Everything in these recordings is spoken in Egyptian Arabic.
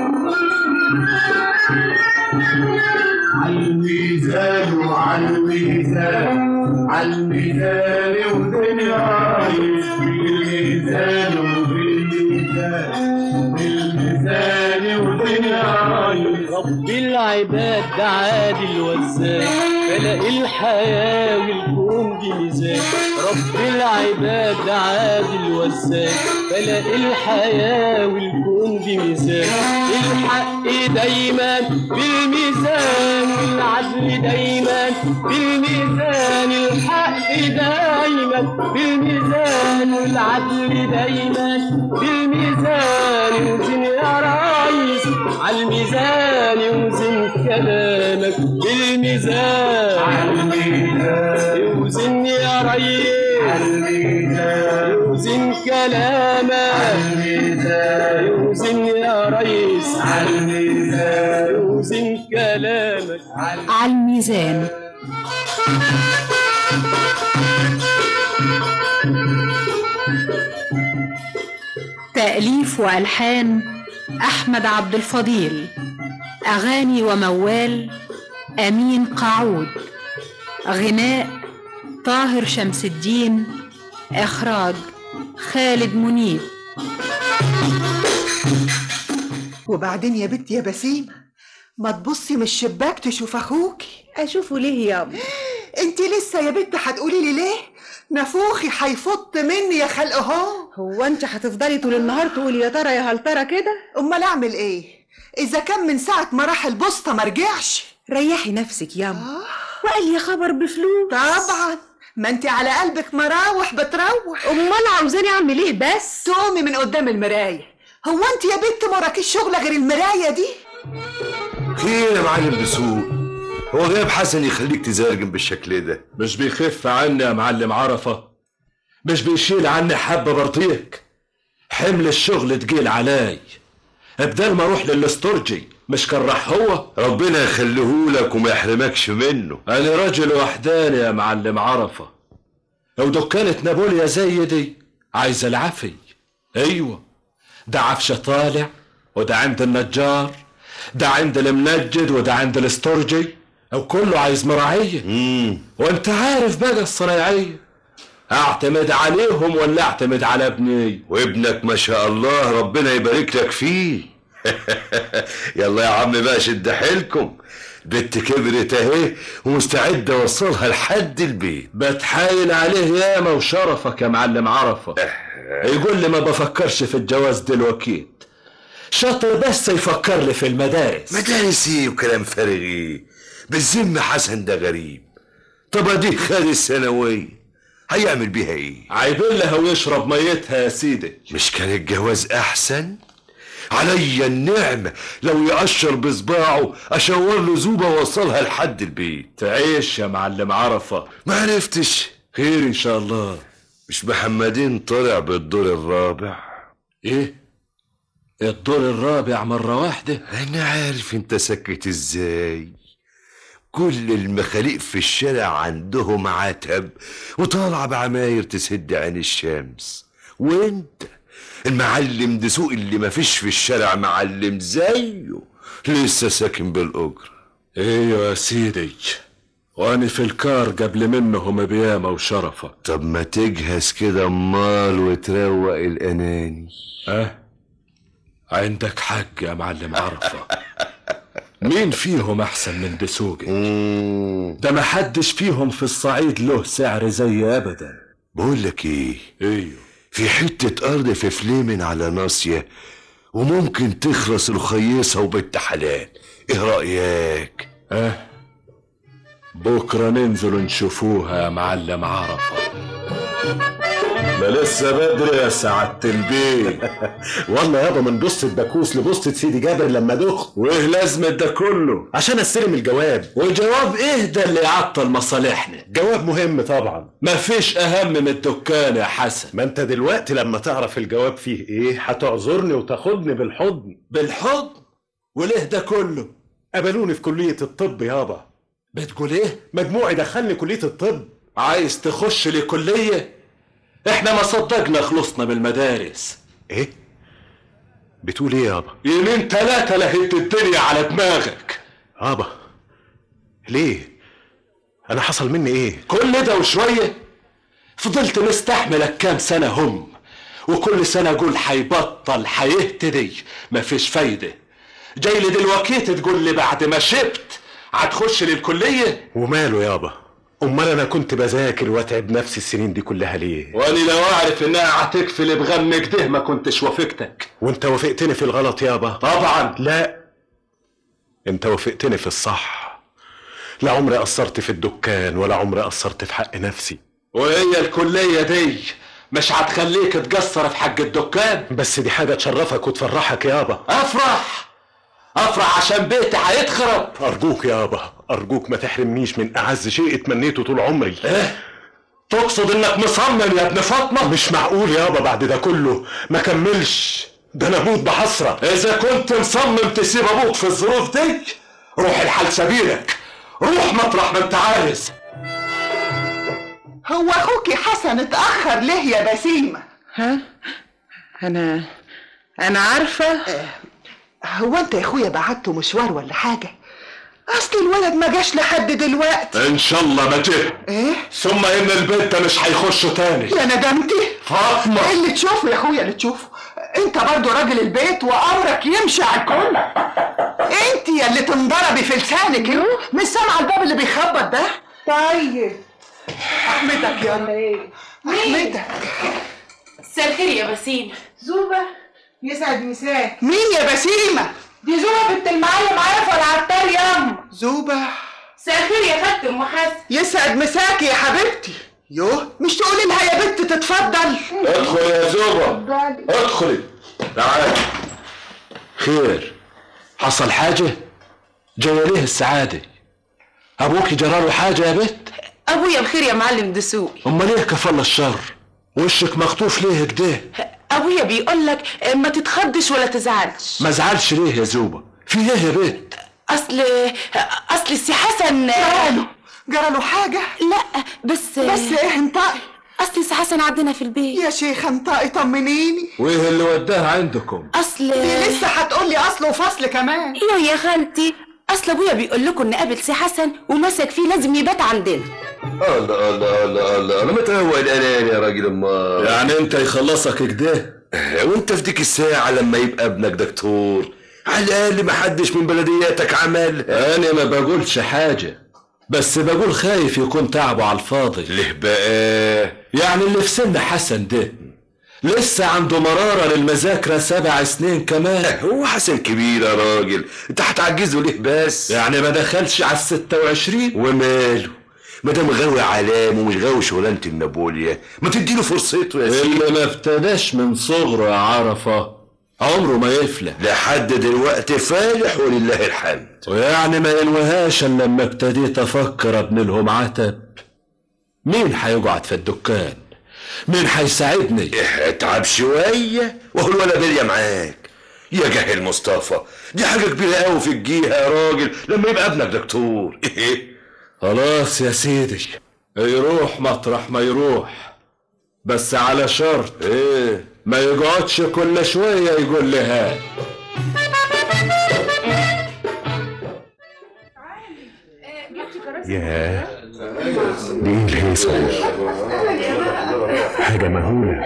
عالميزان وعالميزان عالميزان ودنيا عايش بالميزان وبالميزان بالميزان ودنيا عايش رب العباد ده عادل وزان خلق الحياة والكون بميزان رب العباد ده عادل وزان خلق الحياة والكون بميزان الحق دايما بالميزان والعدل دايما بالميزان الحق دايما بالميزان والعدل دايما بالميزان وزن يا ريس عالميزان وزن كلامك بالميزان عالميزان وزن يا ريس عالميزان وزن كلامك عالميزان وزن يا ريس عالميزان وزن كلامك على الميزان تأليف وألحان أحمد عبد الفضيل أغاني وموال أمين قاعود غناء طاهر شمس الدين إخراج خالد منيب وبعدين يا بنت يا بسيمة ما تبصي من الشباك تشوف اخوكي اشوفه ليه يابا انت لسه يا بنت هتقولي لي ليه نافوخي هيفط مني يا خلق اهو هو انت هتفضلي طول النهار تقولي يا ترى يا هل ترى كده امال اعمل ايه اذا كان من ساعه ما راح البسطه ما رجعش ريحي نفسك ياما وقال يا خبر بفلوس طبعا ما انت على قلبك مراوح بتروح امال عاوزاني اعمل ايه بس تقومي من قدام المرايه هو انت يا بنت ما وراكيش شغله غير المرايه دي خير يا معلم بسوق هو غياب حسن يخليك تزرجم بالشكل ده مش بيخف عني يا معلم عرفة مش بيشيل عني حبة برطيك حمل الشغل تقيل علي بدل ما اروح للاستورجي مش كان راح هو ربنا يخليهولك وما يحرمكش منه انا راجل وحداني يا معلم عرفة لو دكانة نابوليا زي دي عايزة العفي ايوه ده عفشة طالع وده عند النجار ده عند المنجد وده عند الاستورجي وكله عايز مراعية امم وانت عارف بقى الصنايعية اعتمد عليهم ولا اعتمد على ابني وابنك ما شاء الله ربنا يبارك لك فيه يلا يا عم بقى شد حيلكم بنت كبرت اهي ومستعدة اوصلها لحد البيت بتحايل عليه ياما وشرفك يا معلم عرفة يقول لي ما بفكرش في الجواز دلوقتي شاطر بس يفكر لي في المدارس مدارس ايه وكلام فارغ ايه بالذمة حسن ده غريب طب اديك خد الثانوية هيعمل بيها ايه عيبين لها ويشرب ميتها يا سيدي مش كان الجواز احسن عليا النعمة لو يقشر بصباعه اشاور له زوبة واوصلها لحد البيت تعيش يا معلم عرفة ما عرفتش خير ان شاء الله مش محمدين طلع بالدور الرابع ايه الدور الرابع مرة واحدة انا عارف انت سكت ازاي كل المخاليق في الشارع عندهم عتب وطالعة بعماير تسد عين الشمس وانت المعلم دسوق اللي مفيش في الشارع معلم زيه لسه ساكن بالأجر ايوه يا سيدي وانا في الكار قبل منهم بيامة وشرفة طب ما تجهز كده امال وتروق الاناني اه عندك حق يا معلم عرفة مين فيهم احسن من دسوقي مم. ده ما حدش فيهم في الصعيد له سعر زي ابدا بقول لك ايه ايوه في حتة أرض في فليمن على ناصية وممكن تخلص رخيصة وبنت حلال ايه رأيك؟ اه بكرة ننزل نشوفوها يا معلم عرفة ما لسه بدري يا سعادة البيه والله يابا من بوسطة باكوس لبوسطة سيدي جابر لما دخت وايه لازمة ده كله عشان استلم الجواب وجواب ايه ده اللي يعطل مصالحنا جواب مهم طبعا مفيش اهم من الدكان يا حسن ما انت دلوقتي لما تعرف الجواب فيه ايه هتعذرني وتاخدني بالحضن بالحضن وليه ده كله قبلوني في كلية الطب يابا بتقول ايه مجموعي دخلني كلية الطب عايز تخش لي كلية احنا ما صدقنا خلصنا من المدارس ايه؟ بتقول ايه يابا يمين تلاتة لهيت الدنيا على دماغك يابا ليه انا حصل مني ايه كل ده وشوية فضلت مستحملك كام سنة هم وكل سنة أقول حيبطل حيهتدي مفيش فايدة جاي لي دلوقتي تقول لي بعد ما شبت هتخش للكلية وماله يابا امال انا كنت بذاكر واتعب نفسي السنين دي كلها ليه واني لو اعرف انها هتكفل بغم كده ما كنتش وافقتك وانت وافقتني في الغلط يابا طبعا لا انت وافقتني في الصح لا عمري قصرت في الدكان ولا عمري قصرت في حق نفسي وهي الكلية دي مش هتخليك تقصر في حق الدكان بس دي حاجة تشرفك وتفرحك يابا افرح افرح عشان بيتي هيتخرب أرجوك يابا أرجوك ما تحرمنيش من أعز شيء اتمنيته طول عمري ايه تقصد انك مصمم يا ابن فاطمة مش معقول يابا بعد ده كله ما كملش ده أنا أموت بحسرة اذا كنت مصمم تسيب ابوك في الظروف دي روح الحال سبيلك روح مطرح ما انت عايز هو اخوكي حسن اتاخر ليه يا بسيمه ها انا انا عارفه هو انت يا اخويا بعته مشوار ولا حاجه اصل الولد ما جاش لحد دلوقتي ان شاء الله ما جه ايه ثم ان البيت ده مش هيخشوا تاني يا ندمتي فاطمة اللي تشوفه يا اخويا اللي تشوفه انت برضو راجل البيت وامرك يمشي على الكل انت يا اللي تنضربي في لسانك مش سامعه الباب اللي بيخبط ده طيب احمدك يا الله احمدك مساء الخير يا بسيمة زوبة يسعد مساك مين يا بسيمه دي زوبة بنت المعلم عارفة العطار ياما زوبه مساء الخير يا خالتي ام حسن يسعد مساكي يا حبيبتي يوه مش تقولي لها يا بنت تتفضل ادخل يا زوبة ادخلي تعالي خير حصل حاجة جاية ليه السعادة ابوكي جراله حاجة يا بت ابويا بخير يا معلم دسوقي امال ايه كفل الشر وشك مخطوف ليه كده ابويا بيقول لك ما تتخضش ولا تزعلش ما زعلش ليه يا زوبة في ايه يا بت اصل اصل السي حسن جراله جراله حاجه لا بس بس ايه انطقي اصل السي حسن عندنا في البيت يا شيخ انطقي طمنيني وايه اللي وداه عندكم اصل دي لسه هتقولي اصل وفصل كمان ايوه يا خالتي اصل ابويا بيقول لكم ان قابل سي حسن ومسك فيه لازم يبات عندنا الله الله الله الله انا متهوى الاناني يا راجل امال يعني انت يخلصك كده وانت في ديك الساعة لما يبقى ابنك دكتور على الاقل ما حدش من بلدياتك عملها انا ما بقولش حاجة بس بقول خايف يكون تعبه على الفاضي ليه بقى يعني اللي في سن حسن ده لسه عنده مرارة للمذاكرة سبع سنين كمان هو حسن كبير يا راجل انت هتعجزه ليه بس يعني ما دخلش على الستة وعشرين وماله ما دام غاوي علام ومش غاوي شغلانه النابوليا ما تديله فرصته يا سيدي اللي ما ابتداش من صغره يا عرفة عمره ما يفلح لحد دلوقتي فالح ولله الحمد ويعني ما ينوهاش الا لما ابتديت افكر ابني لهم عتب مين هيقعد في الدكان مين هيساعدني اتعب شويه وهو الولا بليا معاك يا جاهل مصطفى دي حاجه كبيره قوي في الجيهه يا راجل لما يبقى ابنك دكتور ايه خلاص يا سيدي يروح مطرح ما يروح بس على شرط ايه ما يقعدش كل شوية يقول لي هات ياه دي ايه الهيصة دي حاجة مهولة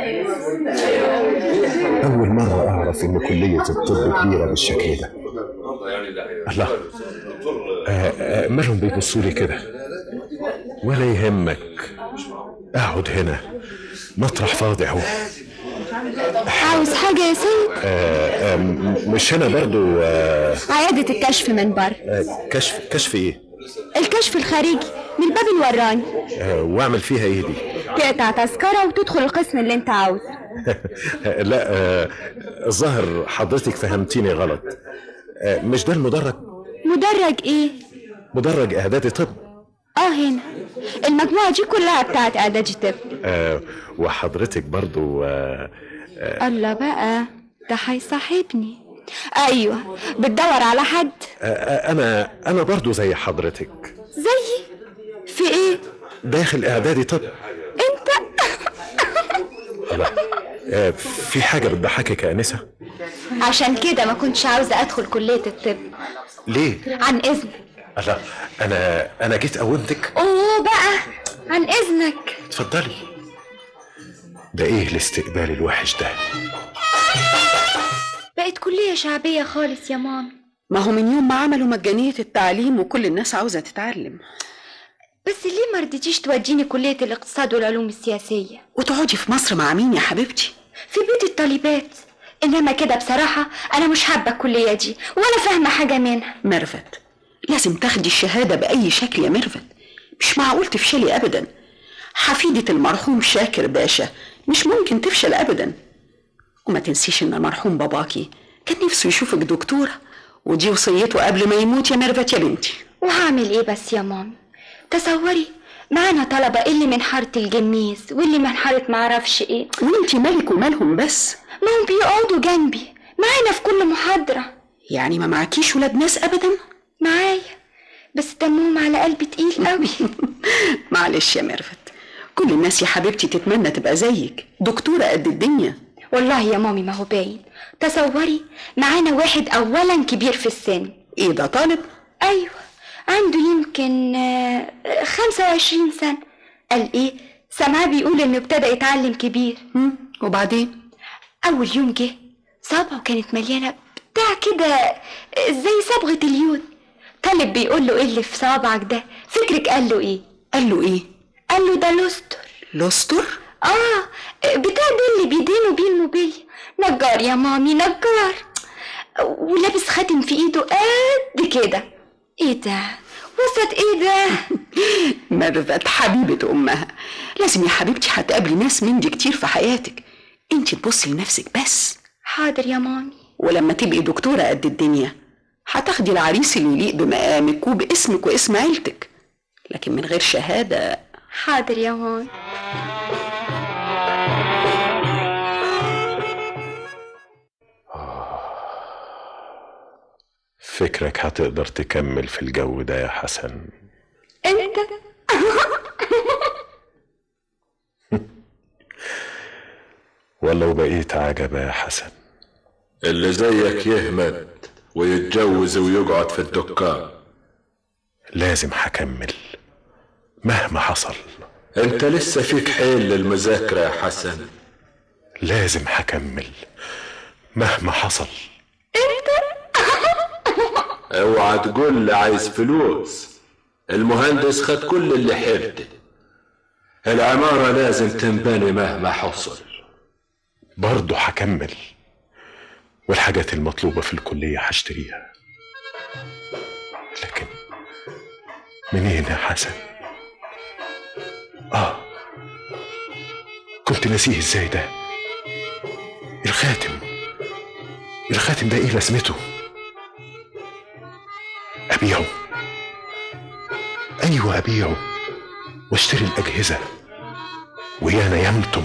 أول مرة أعرف إن كلية الطب كبيرة بالشكل ده الله آه، آه، مالهم بيبصوا لي كده ولا يهمك اقعد هنا مطرح فاضي اهو عاوز حاجة يا سيد آه، آه، م- مش انا برضو آه، عيادة الكشف من بره آه، كشف كشف ايه الكشف الخارجي من الباب الوراني آه، واعمل فيها ايه دي تقطع تذكرة وتدخل القسم اللي انت عاوزه لا آه، الظاهر حضرتك فهمتيني غلط آه، مش ده المدرج مدرج ايه؟ مدرج اعدادي طب اه هنا المجموعة دي كلها بتاعت اعدادي طب آه، وحضرتك برضو آه، الله بقى ده هيصاحبني ايوه بتدور على حد آه، انا انا برضو زي حضرتك زيي في ايه؟ داخل اعدادي طب انت الله. آه، في حاجة بتضحكك يا أنسة؟ عشان كده ما كنتش عاوزة أدخل كلية الطب ليه عن إذنك الله انا انا جيت قومتك أوه بقى عن إذنك اتفضلي ده ايه الاستقبال الوحش ده بقت كلية شعبية خالص يا مامي ما هو من يوم ما عملوا مجانية التعليم وكل الناس عاوزة تتعلم بس ليه ما رضيتيش توديني كلية الاقتصاد والعلوم السياسية وتقعدي في مصر مع مين يا حبيبتي في بيت الطالبات إنما كده بصراحة أنا مش حابة الكلية دي ولا فاهمة حاجة منها ميرفت لازم تاخدي الشهادة بأي شكل يا ميرفت مش معقول تفشلي أبدا حفيدة المرحوم شاكر باشا مش ممكن تفشل أبدا وما تنسيش إن المرحوم باباكي كان نفسه يشوفك دكتورة ودي وصيته قبل ما يموت يا ميرفت يا بنتي وهعمل إيه بس يا مامي تصوري معانا طلبة اللي من حارة الجميز واللي من حارة معرفش ايه وانتي مالك ومالهم بس ما هم بيقعدوا جنبي معانا في كل محاضرة يعني ما معكيش ولاد ناس أبدا معايا بس دمهم على قلبي تقيل قوي معلش يا ميرفت كل الناس يا حبيبتي تتمنى تبقى زيك دكتورة قد الدنيا والله يا مامي ما هو باين تصوري معانا واحد أولا كبير في السن ايه ده طالب؟ أيوة عنده يمكن آه، خمسة وعشرين سنة قال ايه سمعاه بيقول انه ابتدى يتعلم كبير وبعدين اول يوم جه صابعه كانت مليانة بتاع كده آه، زي صبغة اليود طالب بيقول له ايه اللي في صابعك ده فكرك قال له ايه قال له ايه قال له ده لوستر لوستر اه بتاع ده اللي بيدينه بيه الموبيل نجار يا مامي نجار ولابس خاتم في ايده قد كده ايه ده وسط ايه ده ميرفت حبيبة أمها لازم يا حبيبتي هتقابلي ناس من دي كتير في حياتك انت تبصي لنفسك بس حاضر يا مامي ولما تبقي دكتورة قد الدنيا هتاخدي العريس اللي يليق بمقامك وباسمك واسم عيلتك لكن من غير شهادة حاضر يا مامي فكرك هتقدر تكمل في الجو ده يا حسن انت ولو بقيت عجبة يا حسن اللي زيك يهمد ويتجوز ويقعد في الدكان لازم هكمل مهما حصل انت لسه فيك حيل للمذاكرة يا حسن لازم هكمل مهما حصل اوعى تقول لي عايز فلوس المهندس خد كل اللي حرته العمارة لازم تنبني مهما حصل برضه هكمل والحاجات المطلوبة في الكلية هشتريها لكن منين يا حسن آه كنت ناسيه ازاي ده الخاتم الخاتم ده ايه لازمته ابيعه ايوه ابيعه واشتري الاجهزه ويا نيمتم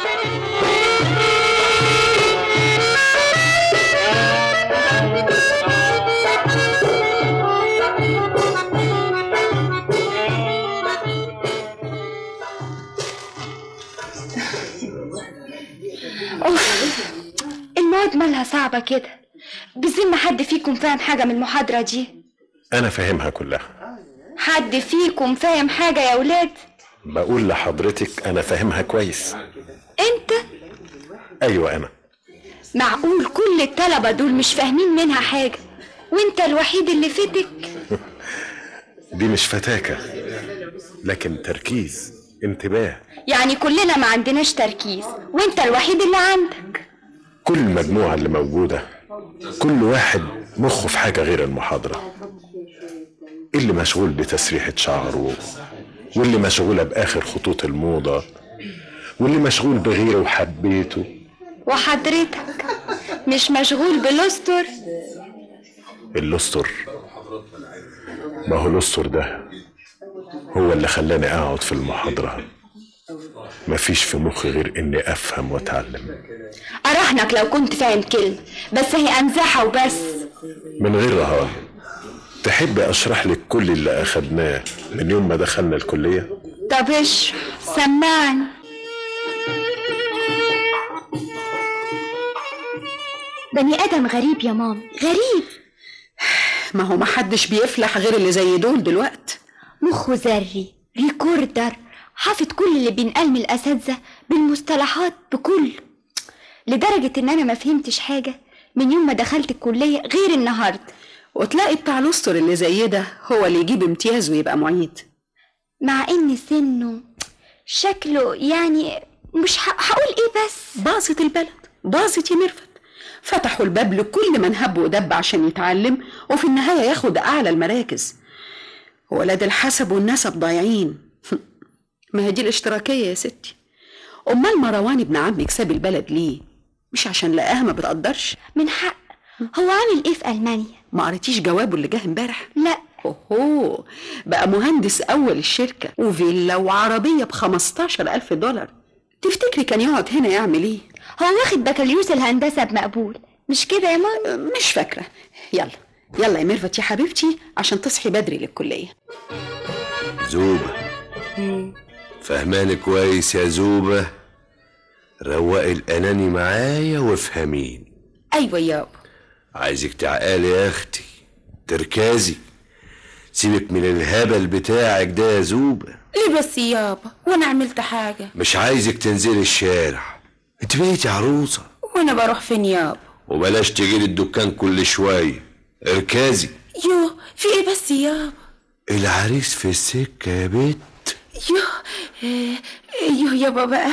اوف المواد مالها صعبة كده بذمة حد فيكم فاهم حاجة من المحاضرة دي انا فاهمها كلها حد فيكم فاهم حاجة يا ولاد بقول لحضرتك انا فاهمها كويس انت ايوه انا معقول كل الطلبة دول مش فاهمين منها حاجة وانت الوحيد اللي فاتك دي مش فتاكة لكن تركيز انتباه يعني كلنا ما عندناش تركيز وانت الوحيد اللي عندك كل المجموعة اللي موجودة كل واحد مخه في حاجة غير المحاضرة اللي مشغول بتسريحة شعره واللي مشغولة بآخر خطوط الموضة واللي مشغول بغيره وحبيته وحضرتك مش مشغول بلوستر اللوستر ما هو اللوستر ده هو اللي خلاني اقعد في المحاضرة مفيش في مخي غير اني افهم واتعلم اراهنك لو كنت فاهم كلمة بس هي انزاحة وبس من غير رهان تحب اشرح لك كل اللي اخدناه من يوم ما دخلنا الكلية طب اشرح سمعني بني ادم غريب يا مامي غريب ما هو محدش بيفلح غير اللي زي دول دلوقت مخه ذري ريكوردر حافظ كل اللي بينقال من الاساتذه بالمصطلحات بكله لدرجه ان انا ما فهمتش حاجه من يوم ما دخلت الكليه غير النهارده وتلاقي بتاع الاسطر اللي زي ده هو اللي يجيب امتياز ويبقى معيد مع ان سنه شكله يعني مش ه- هقول ايه بس باظت البلد باظت يا ميرفت فتحوا الباب لكل من هب ودب عشان يتعلم وفي النهاية ياخد أعلى المراكز ولاد الحسب والنسب ضايعين ما هي دي الاشتراكية يا ستي أمال مروان ابن عمك ساب البلد ليه؟ مش عشان لقاها ما بتقدرش من حق هو عامل ايه في المانيا ما قريتيش جوابه اللي جه امبارح لا اوهو بقى مهندس اول الشركة وفيلا وعربية ب 15 ألف دولار تفتكري كان يقعد هنا يعمل ايه؟ هو واخد بكالوريوس الهندسه بمقبول مش كده يا ماما مش فاكرة يلا يلا يا ميرفت يا حبيبتي عشان تصحي بدري للكلية زوبة فهماني كويس يا زوبة روقي الأناني معايا وافهميني ايوه يابا عايزك تعقلي يا أختي تركازي سيبك من الهبل بتاعك ده يا زوبة ليه بس يابا وانا عملت حاجه مش عايزك تنزلي الشارع انت بقيتي عروسة وانا بروح فين يابا وبلاش تجيلي الدكان كل شوية اركزي يو في ايه بس يابا العريس في السكة يا بت يو آه، يو يابا بقى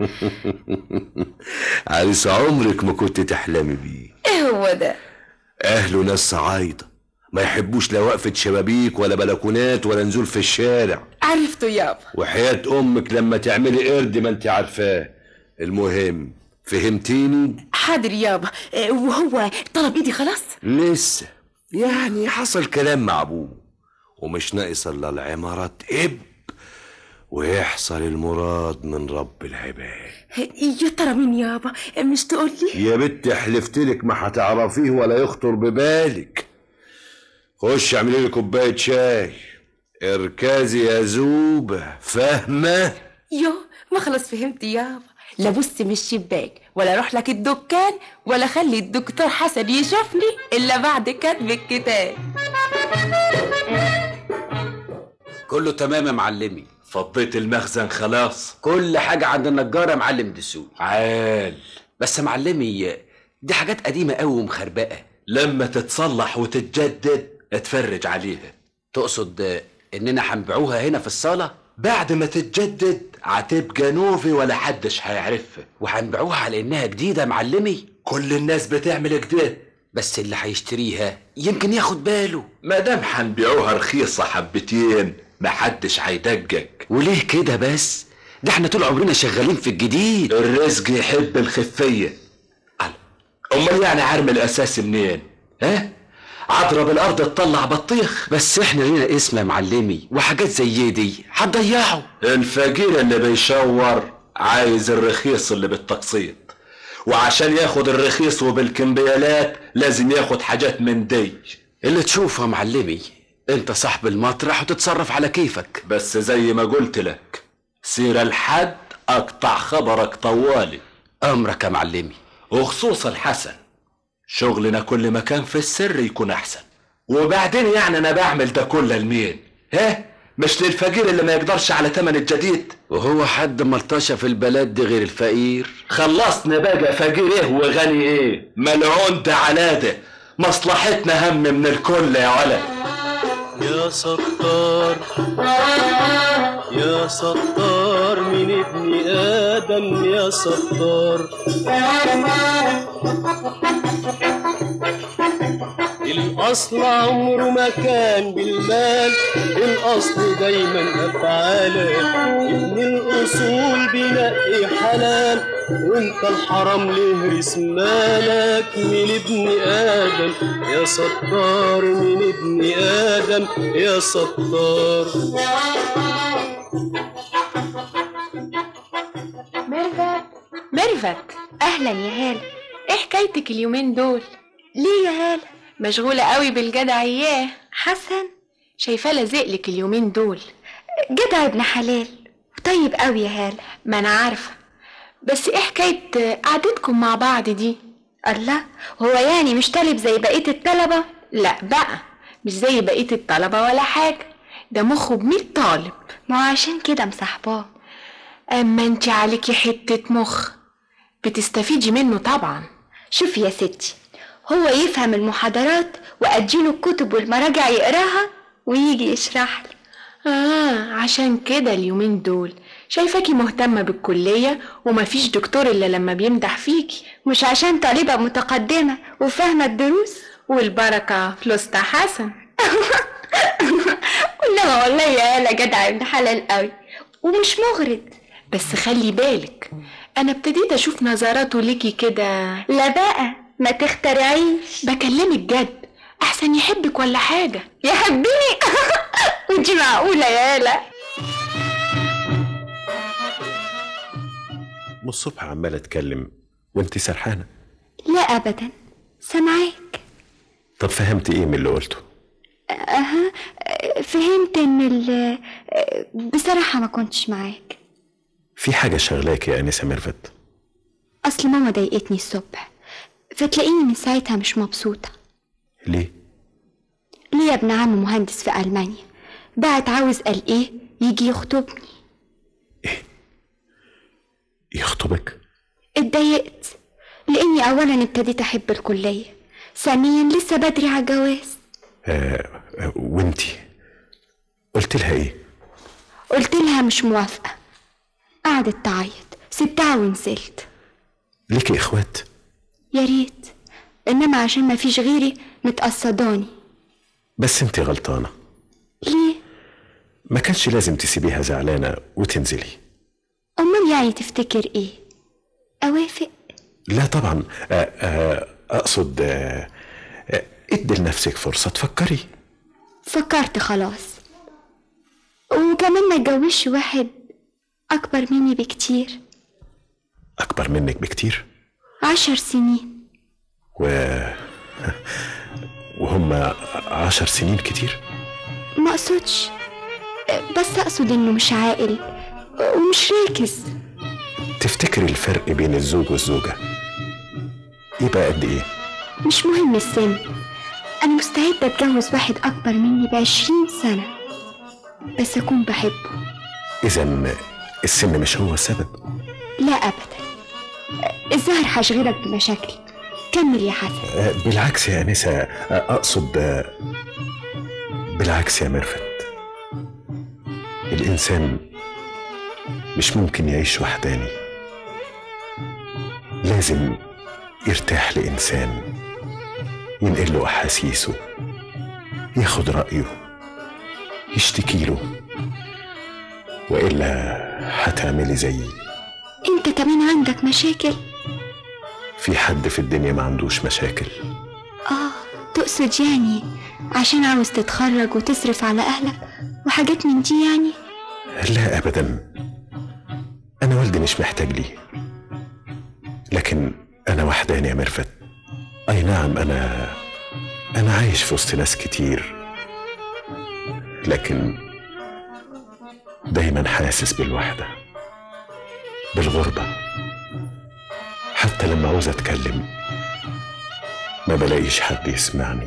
عريس عمرك ما كنت تحلمي بيه ايه هو ده أهله ناس صعايدة ما يحبوش لا وقفة شبابيك ولا بلكونات ولا نزول في الشارع عرفته يابا وحياة أمك لما تعملي قرد ما انت عارفاه المهم فهمتيني؟ حاضر يابا آه، وهو طلب ايدي خلاص لسه يعني حصل كلام مع أبوه ومش ناقص إلا العمارة تقب ويحصل المراد من رب العباد يا ترى مين يابا مش تقول لي يا بنت حلفتلك ما هتعرفيه ولا يخطر ببالك خش اعملي لي كوبايه شاي اركزي يا زوبه فاهمه يو ما خلاص فهمت يابا لا بص من الشباك ولا اروح لك الدكان ولا خلي الدكتور حسن يشوفني الا بعد كتب الكتاب كله تمام يا معلمي فضيت المخزن خلاص كل حاجة عند النجار يا معلم دسوقي عال بس يا معلمي دي حاجات قديمة قوي ومخربقة لما تتصلح وتتجدد اتفرج عليها تقصد اننا هنبيعوها هنا في الصالة بعد ما تتجدد هتبقى نوفي ولا حدش هيعرفها وهنبيعوها على انها جديدة يا معلمي كل الناس بتعمل كده بس اللي هيشتريها يمكن ياخد باله ما دام هنبيعوها رخيصة حبتين محدش هيدجج وليه كده بس ده احنا طول عمرنا شغالين في الجديد الرزق يحب الخفية امال يعني عرم الاساس منين ها عضرب الارض تطلع بطيخ بس احنا لينا اسم يا معلمي وحاجات زي دي هتضيعه الفقير اللي بيشور عايز الرخيص اللي بالتقسيط وعشان ياخد الرخيص وبالكمبيالات لازم ياخد حاجات من دي اللي تشوفه يا معلمي انت صاحب المطرح وتتصرف على كيفك بس زي ما قلت لك سير الحد اقطع خبرك طوالي امرك يا معلمي وخصوصا الحسن شغلنا كل ما كان في السر يكون احسن وبعدين يعني انا بعمل ده كله لمين ها مش للفقير اللي ما يقدرش على تمن الجديد وهو حد ملطشة في البلد دي غير الفقير خلصنا بقى فقير ايه وغني ايه ملعون ده على ده مصلحتنا هم من الكل يا ولد يا ستار يا ستار من ابن آدم يا ستار الأصل عمره ما كان بالمال الأصل دايما أفعالك ابن الأصول بينقي حلال وانت الحرام ليه رسم مالك من ابن آدم يا ستار من ابن آدم يا ستار ميرفت ميرفت اهلا يا هاله ايه حكايتك اليومين دول ليه يا هاله مشغولة قوي بالجدع اياه حسن شايفاه لازقلك اليومين دول جدع ابن حلال طيب قوي يا هاله ما انا عارفة بس ايه حكاية قعدتكم مع بعض دي الله هو يعني مش طالب زي بقية الطلبة لا بقى مش زي بقية الطلبة ولا حاجة ده مخه بمية طالب ما هو عشان كده مصاحباه أما انت عليكي حتة مخ بتستفيدي منه طبعا شوفي يا ستي هو يفهم المحاضرات وأديله الكتب والمراجع يقراها ويجي يشرح لي آه عشان كده اليومين دول شايفاكي مهتمة بالكلية ومفيش دكتور إلا لما بيمدح فيكي مش عشان طالبة متقدمة وفاهمة الدروس والبركة في الأسطى حسن انما والله يا آلا جدع ابن حلال قوي ومش مغرض بس خلي بالك أنا ابتديت أشوف نظراته ليكي كده لا بقى ما تخترعيش بكلمك جد أحسن يحبك ولا حاجة يحبني ودي معقولة يا آلا من الصبح عمال اتكلم وانت سرحانه لا أبدا سامعاك طب فهمت ايه من اللي قلته أها فهمت إن ال بصراحة ما كنتش معاك في حاجه شغلاك يا انسه ميرفت أصل ماما ضايقتني الصبح فتلاقيني من ساعتها مش مبسوطة ليه ليا ابن عم مهندس في ألمانيا بعت عاوز قال إيه يجي يخطبني يخطبك اتضايقت لاني اولا ابتديت احب الكليه ثانيا لسه بدري على الجواز آه آه، وانتي قلت لها ايه قلت لها مش موافقه قعدت تعيط سبتها ونزلت ليكي اخوات يا ريت انما عشان ما فيش غيري متقصداني بس انت غلطانه ليه ما كانش لازم تسيبيها زعلانه وتنزلي امال يعني تفتكر ايه اوافق لا طبعا آه آه اقصد آه آه، ادي لنفسك فرصه تفكري فكرت خلاص وكمان ما اتجوزش واحد اكبر مني بكتير اكبر منك بكتير عشر سنين و وهم عشر سنين كتير ما اقصدش بس اقصد انه مش عاقل ومش راكز تفتكري الفرق بين الزوج والزوجة يبقى قد ايه مش مهم السن انا مستعدة اتجوز واحد اكبر مني بعشرين سنة بس اكون بحبه اذا السن مش هو السبب لا ابدا الظاهر هشغلك بمشاكلي كمل يا حسن آه، بالعكس يا انسه آه، اقصد آه، بالعكس يا ميرفت الانسان مش ممكن يعيش وحداني لازم يرتاح لانسان ينقل له احاسيسه ياخد رايه يشتكي له والا هتعملي زيي انت كمان عندك مشاكل في حد في الدنيا ما عندوش مشاكل اه تقصد يعني عشان عاوز تتخرج وتصرف على اهلك وحاجات من دي يعني لا ابدا انا والدي مش محتاج لي لكن انا وحداني يا ميرفت اي نعم انا انا عايش في وسط ناس كتير لكن دايما حاسس بالوحده بالغربه حتى لما عاوز اتكلم ما بلاقيش حد يسمعني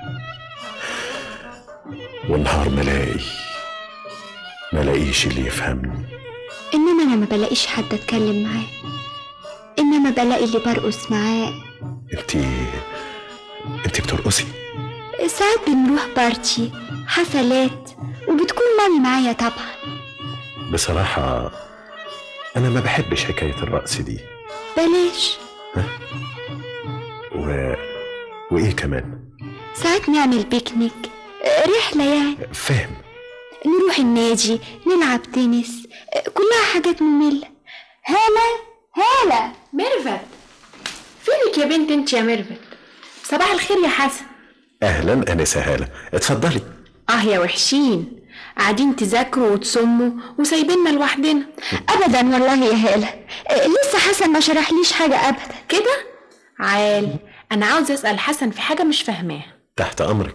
والنهار ملاقي ملاقيش اللي يفهمني انما انا ما بلاقيش حد اتكلم معاه انما بلاقي اللي برقص معاه انتي انتي بترقصي ساعات بنروح بارتي حفلات وبتكون مامي معايا طبعا بصراحة أنا ما بحبش حكاية الرقص دي بلاش و... وإيه كمان ساعات نعمل بيكنيك رحلة يعني فاهم نروح النادي نلعب تنس كلها حاجات مملة هالة هالة ميرفت فينك يا بنت انت يا ميرفت صباح الخير يا حسن أهلا أنسة هالة اتفضلي اه يا وحشين قاعدين تذاكروا وتصموا وسايبيننا لوحدنا ابدا والله يا هالة لسه حسن ما شرحليش حاجة ابدا كده عال انا عاوز اسال حسن في حاجه مش فاهماها تحت أمرك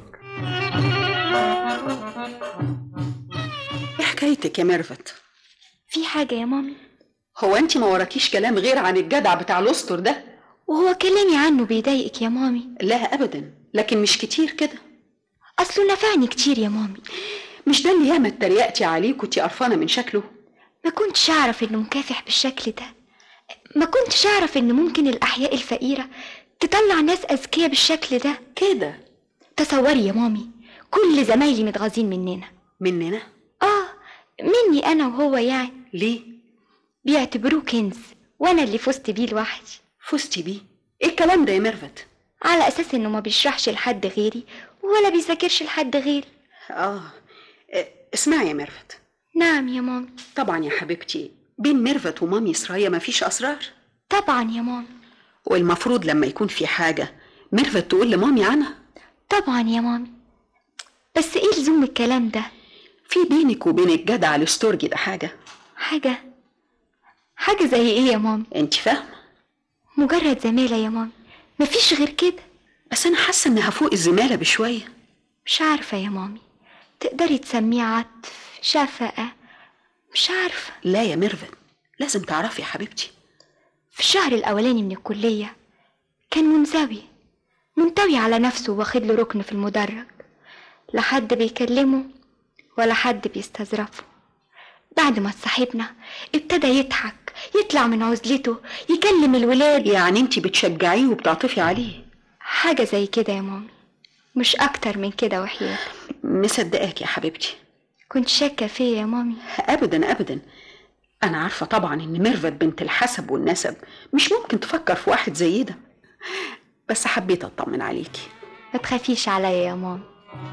ايه حكايتك يا ميرفت في حاجة يا مامي هو انت ما وراكيش كلام غير عن الجدع بتاع الاسطر ده وهو كلامي عنه بيضايقك يا مامي لا ابدا لكن مش كتير كده اصله نفعني كتير يا مامي مش ده اللي ياما اتريقتي عليه كنتي قرفانه من شكله ما كنتش اعرف انه مكافح بالشكل ده ما كنتش اعرف ان ممكن الاحياء الفقيره تطلع ناس اذكياء بالشكل ده كده تصوري يا مامي كل زمايلي متغاظين مننا مننا اه مني انا وهو يعني ليه بيعتبروه كنز وانا اللي فزت بيه لوحدي فزتي بيه ايه الكلام ده يا ميرفت على اساس انه ما بيشرحش لحد غيري ولا بيذاكرش لحد غيري اه إيه، اسمعي يا ميرفت نعم يا مامي طبعا يا حبيبتي بين ميرفت ومامي سرايا مفيش اسرار طبعا يا مامي والمفروض لما يكون في حاجه ميرفت تقول لمامي عنها طبعا يا مامي بس ايه لزوم الكلام ده في بينك وبين الجدع الاستورجي ده حاجه حاجه حاجه زي ايه يا مامي انت فاهمه مجرد زماله يا مامي مفيش غير كده بس انا حاسه انها فوق الزماله بشويه مش عارفه يا مامي تقدري تسميه عطف شفقه مش عارفه لا يا ميرفت لازم تعرفي يا حبيبتي في الشهر الاولاني من الكليه كان منزوي منطوي على نفسه واخد له ركن في المدرج لا حد بيكلمه ولا حد بيستظرفه بعد ما اتصاحبنا ابتدى يضحك يطلع من عزلته يكلم الولاد يعني انت بتشجعيه وبتعطفي عليه حاجة زي كده يا مامي مش أكتر من كده وحياتك مصدقاك يا حبيبتي كنت شاكة فيا يا مامي ابدا ابدا انا عارفه طبعا ان ميرفت بنت الحسب والنسب مش ممكن تفكر في واحد زي ده بس حبيت اطمن عليكي ما تخافيش عليا يا مامي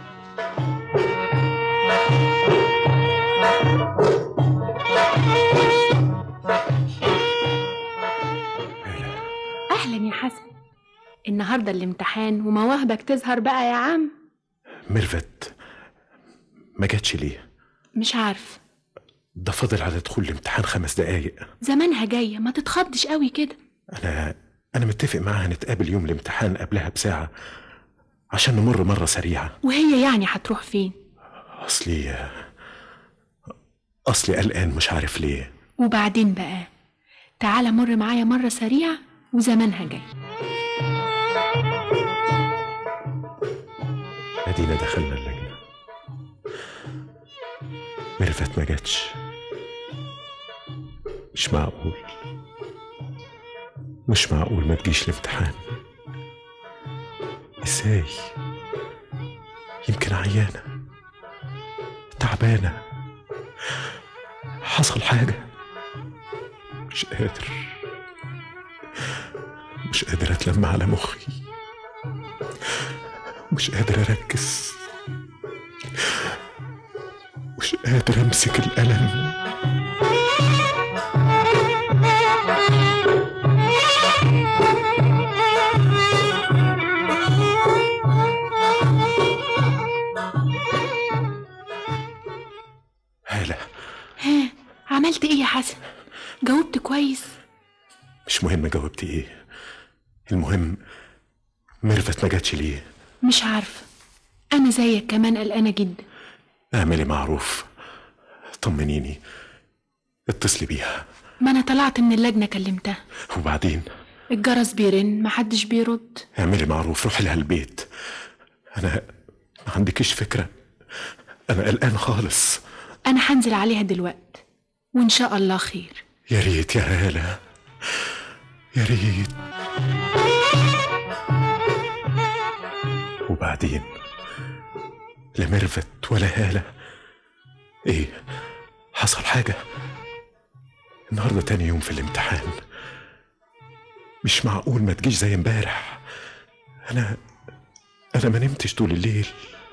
أهلا يا حسن النهاردة الامتحان ومواهبك تظهر بقى يا عم ميرفت ما جاتش ليه مش عارف ده فاضل على دخول الامتحان خمس دقايق زمانها جاية ما تتخضش قوي كده انا انا متفق معاها نتقابل يوم الامتحان قبلها بساعه عشان نمر مره سريعه وهي يعني هتروح فين اصلي اصلي قلقان مش عارف ليه وبعدين بقى تعالى مر معايا مرة سريعة وزمانها جاي ادينا دخلنا اللجنه ميرفت ما جاتش مش معقول مش معقول ما تجيش الامتحان ازاي يمكن عيانه تعبانه حصل حاجه مش قادر مش قادر اتلم على مخي مش قادر اركز مش قادر امسك القلم هلا ها عملت ايه يا حسن جاوبت كويس مش مهم جاوبتي ايه المهم ميرفت ما جاتش ليه مش عارفة أنا زيك كمان قلقانة جدا اعملي معروف طمنيني اتصلي بيها ما أنا طلعت من اللجنة كلمتها وبعدين الجرس بيرن محدش بيرد اعملي معروف روحي لها البيت انا ما عندكيش فكره انا قلقان خالص أنا هنزل عليها دلوقت وإن شاء الله خير يا ريت يا هاله يا ريت وبعدين لا ميرفت ولا هالة ايه حصل حاجة النهاردة تاني يوم في الامتحان مش معقول ما تجيش زي امبارح انا انا ما نمتش طول الليل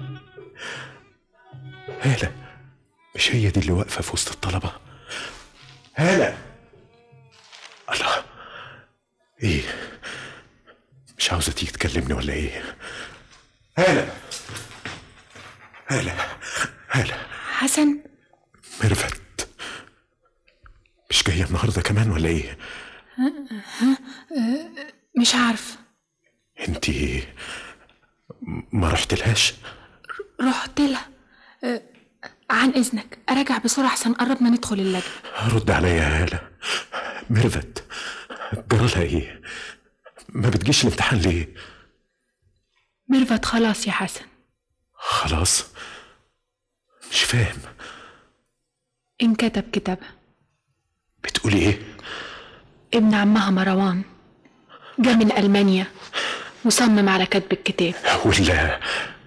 هالة مش هي دي اللي واقفة في وسط الطلبة هالة الله ايه مش عاوزة تيجي تكلمني ولا ايه هالة هالة هالة حسن ميرفت مش جاية النهاردة كمان ولا ايه ها أه، مش عارفة انتي ما رحتلهاش رحت لها أه، عن إذنك أراجع بسرعة عشان قربنا ندخل اللجنة رد عليا يا هالة ميرفت جرالها ايه ما بتجيش الامتحان ليه ميرفت خلاص يا حسن خلاص مش فاهم انكتب كتابها بتقولي ايه ابن عمها مروان جا من ألمانيا وصمم على كتب الكتاب ولا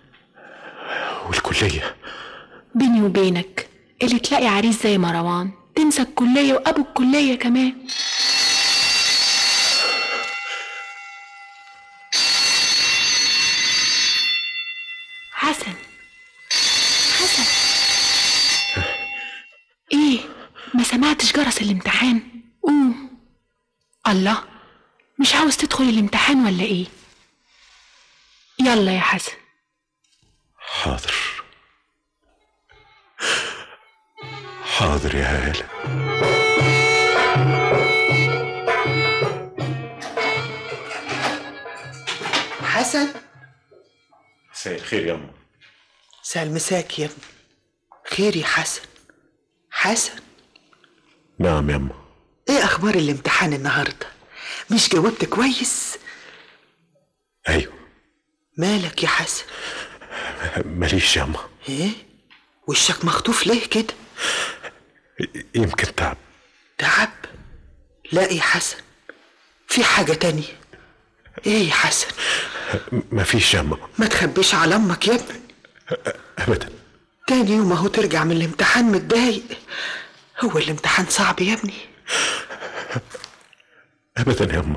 والكلية بيني وبينك اللي تلاقي عريس زي مروان تنسى الكلية وأبو الكلية كمان حسن حسن ايه ما سمعتش جرس الامتحان قوم الله مش عاوز تدخل الامتحان ولا ايه يلا يا حسن حاضر حاضر يا هالة حسن مساء الخير يا أم سال مساك يا ابني خير يا حسن حسن نعم يا أم ايه اخبار الامتحان النهارده مش جاوبت كويس أيوه مالك يا حسن ماليش يا أم ايه وشك مخطوف ليه كده يمكن تعب تعب لا يا حسن في حاجة تانية ايه يا حسن مفيش يا أم ما تخبيش على امك يا ابني أبدا تاني يوم اهو ترجع من الامتحان متضايق هو الامتحان صعب يا ابني أبدا يا أم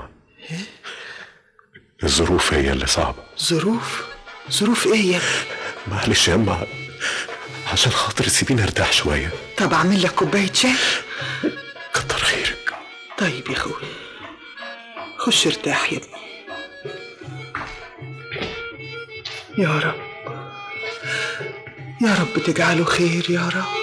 الظروف هي اللي صعبة ظروف ظروف ايه يا ابني معلش يا أم عشان خاطر سيبيني ارتاح شوية طب اعمل لك كوباية شاي كتر خيرك طيب يا اخوي خش ارتاح يا ابني يا رب يا رب تجعله خير يا رب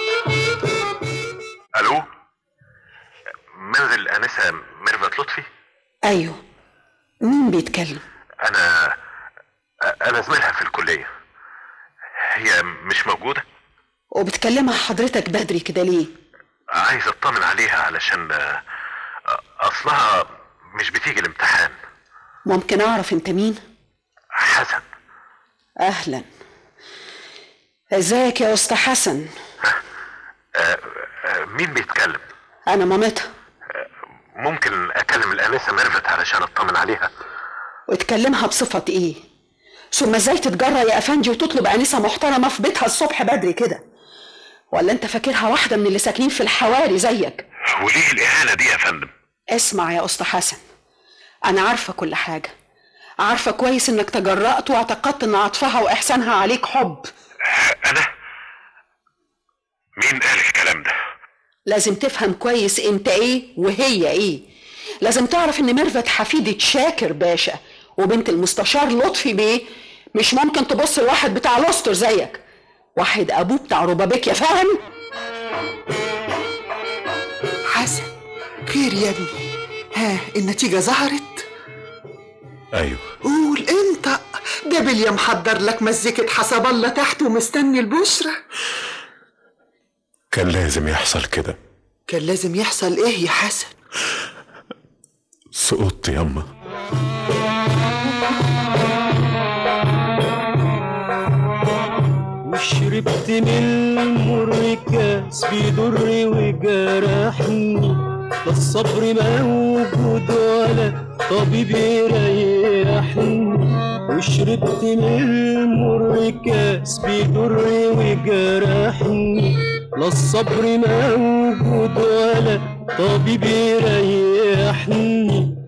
الو منزل الانسه ميرفت لطفي ايوه مين بيتكلم انا انا زميلها في الكليه هي مش موجوده وبتكلمها حضرتك بدري كده ليه عايز اطمن عليها علشان آه، اصلها مش بتيجي الامتحان ممكن اعرف انت مين حسن اهلا ازيك يا استاذ حسن آه، آه، مين بيتكلم انا مامتها ممكن اكلم الانسه ميرفت علشان اطمن عليها وتكلمها بصفة ايه ثم ازاي تتجرأ يا افندي وتطلب انسة محترمة في بيتها الصبح بدري كده ولا انت فاكرها واحدة من اللي ساكنين في الحواري زيك وليه الاهانه دي يا فندم اسمع يا اسطى حسن انا عارفة كل حاجة عارفة كويس انك تجرأت واعتقدت ان عطفها واحسانها عليك حب انا مين قال الكلام ده لازم تفهم كويس انت ايه وهي ايه لازم تعرف ان ميرفت حفيدة شاكر باشا وبنت المستشار لطفي بيه مش ممكن تبص لواحد بتاع لوستر زيك واحد ابوه بتاع ربابيكيا فاهم حسن خير يا ابني ها النتيجة ظهرت أيوه قول انت ده بليا محضر لك مزيكة حسب الله تحت ومستني البشرة كان لازم يحصل كده كان لازم يحصل ايه يا حسن سقطت ياما وشربت من المر كاس بيضر وجرحني لا الصبر موجود ولا طبيب يريحني وشربت من المر كاس بيضر وجرحني لا الصبر موجود ولا طبيب يريحني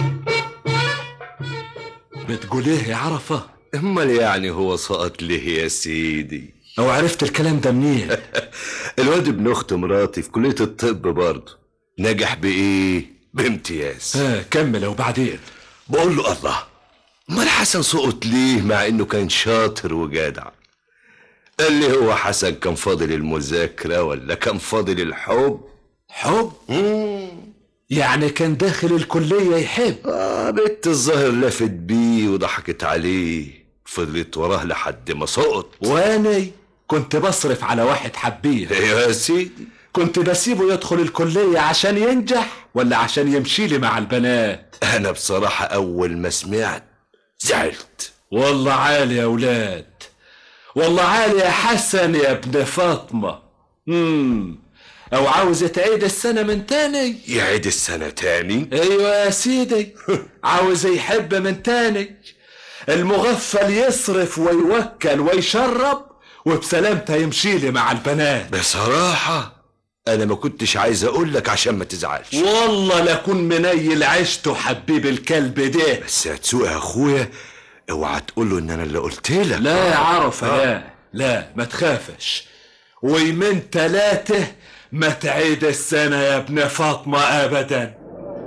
بتقول ايه يا عرفة امال يعني هو سقط ليه يا سيدي او عرفت الكلام ده منين الواد ابن اخت مراتي في كليه الطب برضه نجح بايه بامتياز ها كمل وبعدين بقول له الله امال حسن سقط ليه مع انه كان شاطر وجدع قال لي هو حسن كان فاضل المذاكره ولا كان فاضل الحب حب يعني كان داخل الكلية يحب آه بنت الظاهر لفت بيه وضحكت عليه فضلت وراه لحد ما سقط واني كنت بصرف على واحد حبيه يا سيدي كنت بسيبه يدخل الكلية عشان ينجح ولا عشان يمشي لي مع البنات انا بصراحة اول ما سمعت زعلت والله عالي يا ولاد والله عالي يا حسن يا ابن فاطمة امم او عاوز تعيد السنة من تاني يعيد السنة تاني ايوه يا سيدي عاوز يحب من تاني المغفل يصرف ويوكل ويشرب وبسلامته يمشي لي مع البنات بصراحة انا ما كنتش عايز اقول لك عشان ما تزعلش والله لكون منيل عشته حبيب الكلب ده بس هتسوق يا اخويا اوعى تقول له ان انا اللي قلت لك لا يا عرفة لا لا ما تخافش ويمن تلاته ما تعيد السنة يا ابن فاطمة أبدا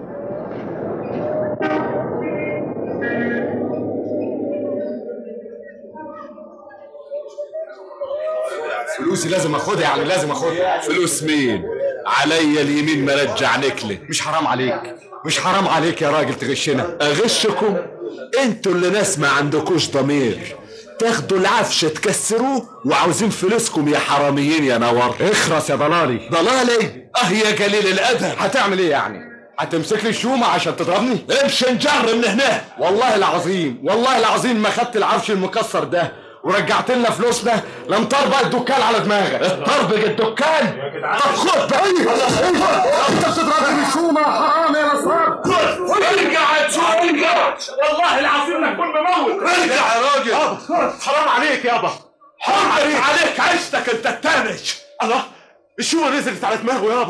فلوسي لازم اخدها يعني لازم اخدها فلوس مين عليا اليمين مرجع نكلة مش حرام عليك مش حرام عليك يا راجل تغشنا أغشكم انتوا اللي ناس ما عندكوش ضمير تاخدوا العفش تكسروه وعاوزين فلوسكم يا حراميين يا نور اخرس يا ضلالي ضلالي اه يا قليل الادب هتعمل ايه يعني هتمسك لي الشومة عشان تضربني امشي نجر من هنا والله العظيم والله العظيم ما خدت العفش المكسر ده ورجعت لنا فلوسنا لم تربق الدكان على دماغك تربق الدكان طب خد بقى انت بتضربني بالشومة حرام يا نصار ارجع تشوف ارجع والله العظيم نكون بموت ارجع يا راجل حرام عليك يابا حرام عليك عليك عشتك انت التاني الله الشومة نزلت على دماغه يابا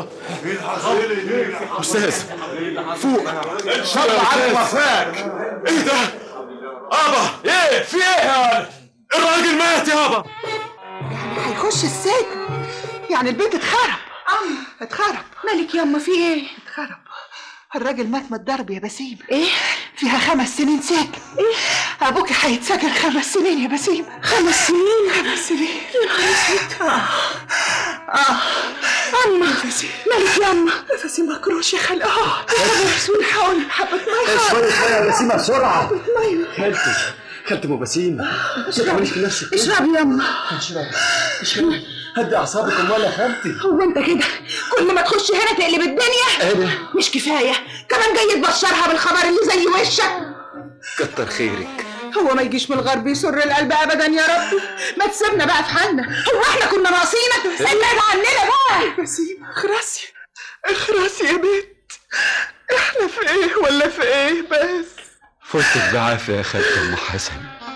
استاذ فوق شر على وفاك ايه ده ابا ايه في ايه يا ولد؟ الراجل مات يابا يعني هيخش السجن يعني البيت اتخرب اتخرب مالك ياما في ايه اتخرب الراجل مات من الضرب يا بسيم ايه فيها خمس سنين سجن ايه ابوكي هيتسجن خمس سنين يا بسيم خمس سنين خمس سنين يا نهار اسود اه اما مالك ياما نفسي مكروش يا خال اه رسول حاول حبة مية اشربي ميه يا بسيمة بسرعة حبة مية خالتي خالتي ام بسيم ما تعمليش في نفسك كده. اشربي ياما اشربي اشربي هدي اعصابك امال يا خالتي هو انت كده كل ما تخش هنا تقلب الدنيا انا مش كفايه كمان جاي تبشرها بالخبر اللي زي وشك كتر خيرك هو ما يجيش من الغرب يسر القلب ابدا يا رب ما تسيبنا بقى في حالنا هو احنا كنا ناقصينك ابعد عننا بقى بسيم اخرسي اخرسي يا بنت احنا في ايه ولا في ايه بس فوتك بعافية يا خالتي ام حسن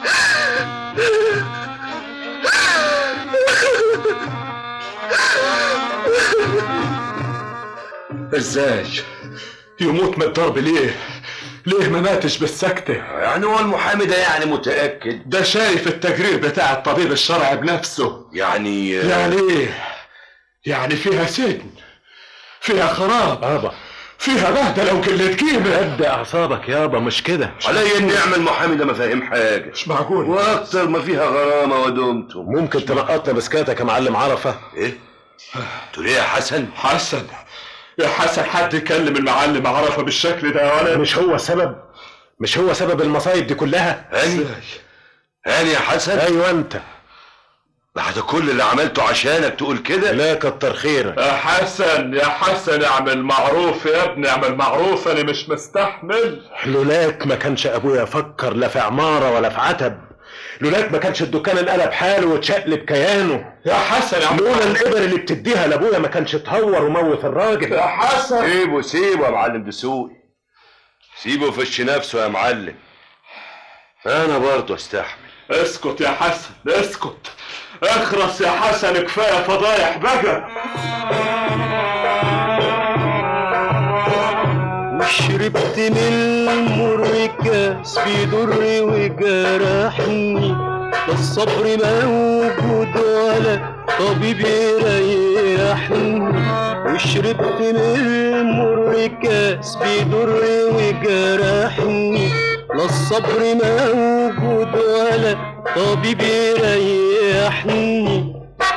ازاي يموت من الضرب ليه ليه ما ماتش بالسكتة يعني هو المحامي ده يعني متأكد ده شايف التقرير بتاع الطبيب الشرعي بنفسه يعني يعني ايه يعني فيها سجن فيها خراب يابا فيها بهدلة وقلة قيمة هدي اعصابك يابا مش كده علي ان يعمل محامي ده ما فاهم حاجة مش معقول واكتر ما فيها غرامة ودمتم ممكن تلقطنا بسكاتك يا معلم عرفة ايه تقول ايه يا حسن حسن يا حسن حد يكلم المعلم عرفه بالشكل ده يا ولد مش هو السبب مش هو سبب المصايب دي كلها هاني هاني يا حسن ايوه انت بعد كل اللي عملته عشانك تقول كده لا كتر خيرك يا حسن يا حسن اعمل معروف يا ابني اعمل معروف انا مش مستحمل لولاك ما كانش ابويا فكر لا في عمارة ولا في عتب لولاك ما كانش الدكان انقلب حاله واتشقلب كيانه يا حسن يا عم لولا الابر اللي بتديها لابويا ما كانش تهور وموت الراجل يا حسن سيبه سيبه يا معلم دسوقي سيبه يفش نفسه يا معلم انا برضه استحمل اسكت يا حسن اسكت اخرس يا حسن كفايه فضايح بقى وشربت من المر كاس بيضر وجرحني لا الصبر موجود ولا طبيب يريحني وشربت من المر كاس بيضر وجرحني لا الصبر موجود ولا طبيب يريحني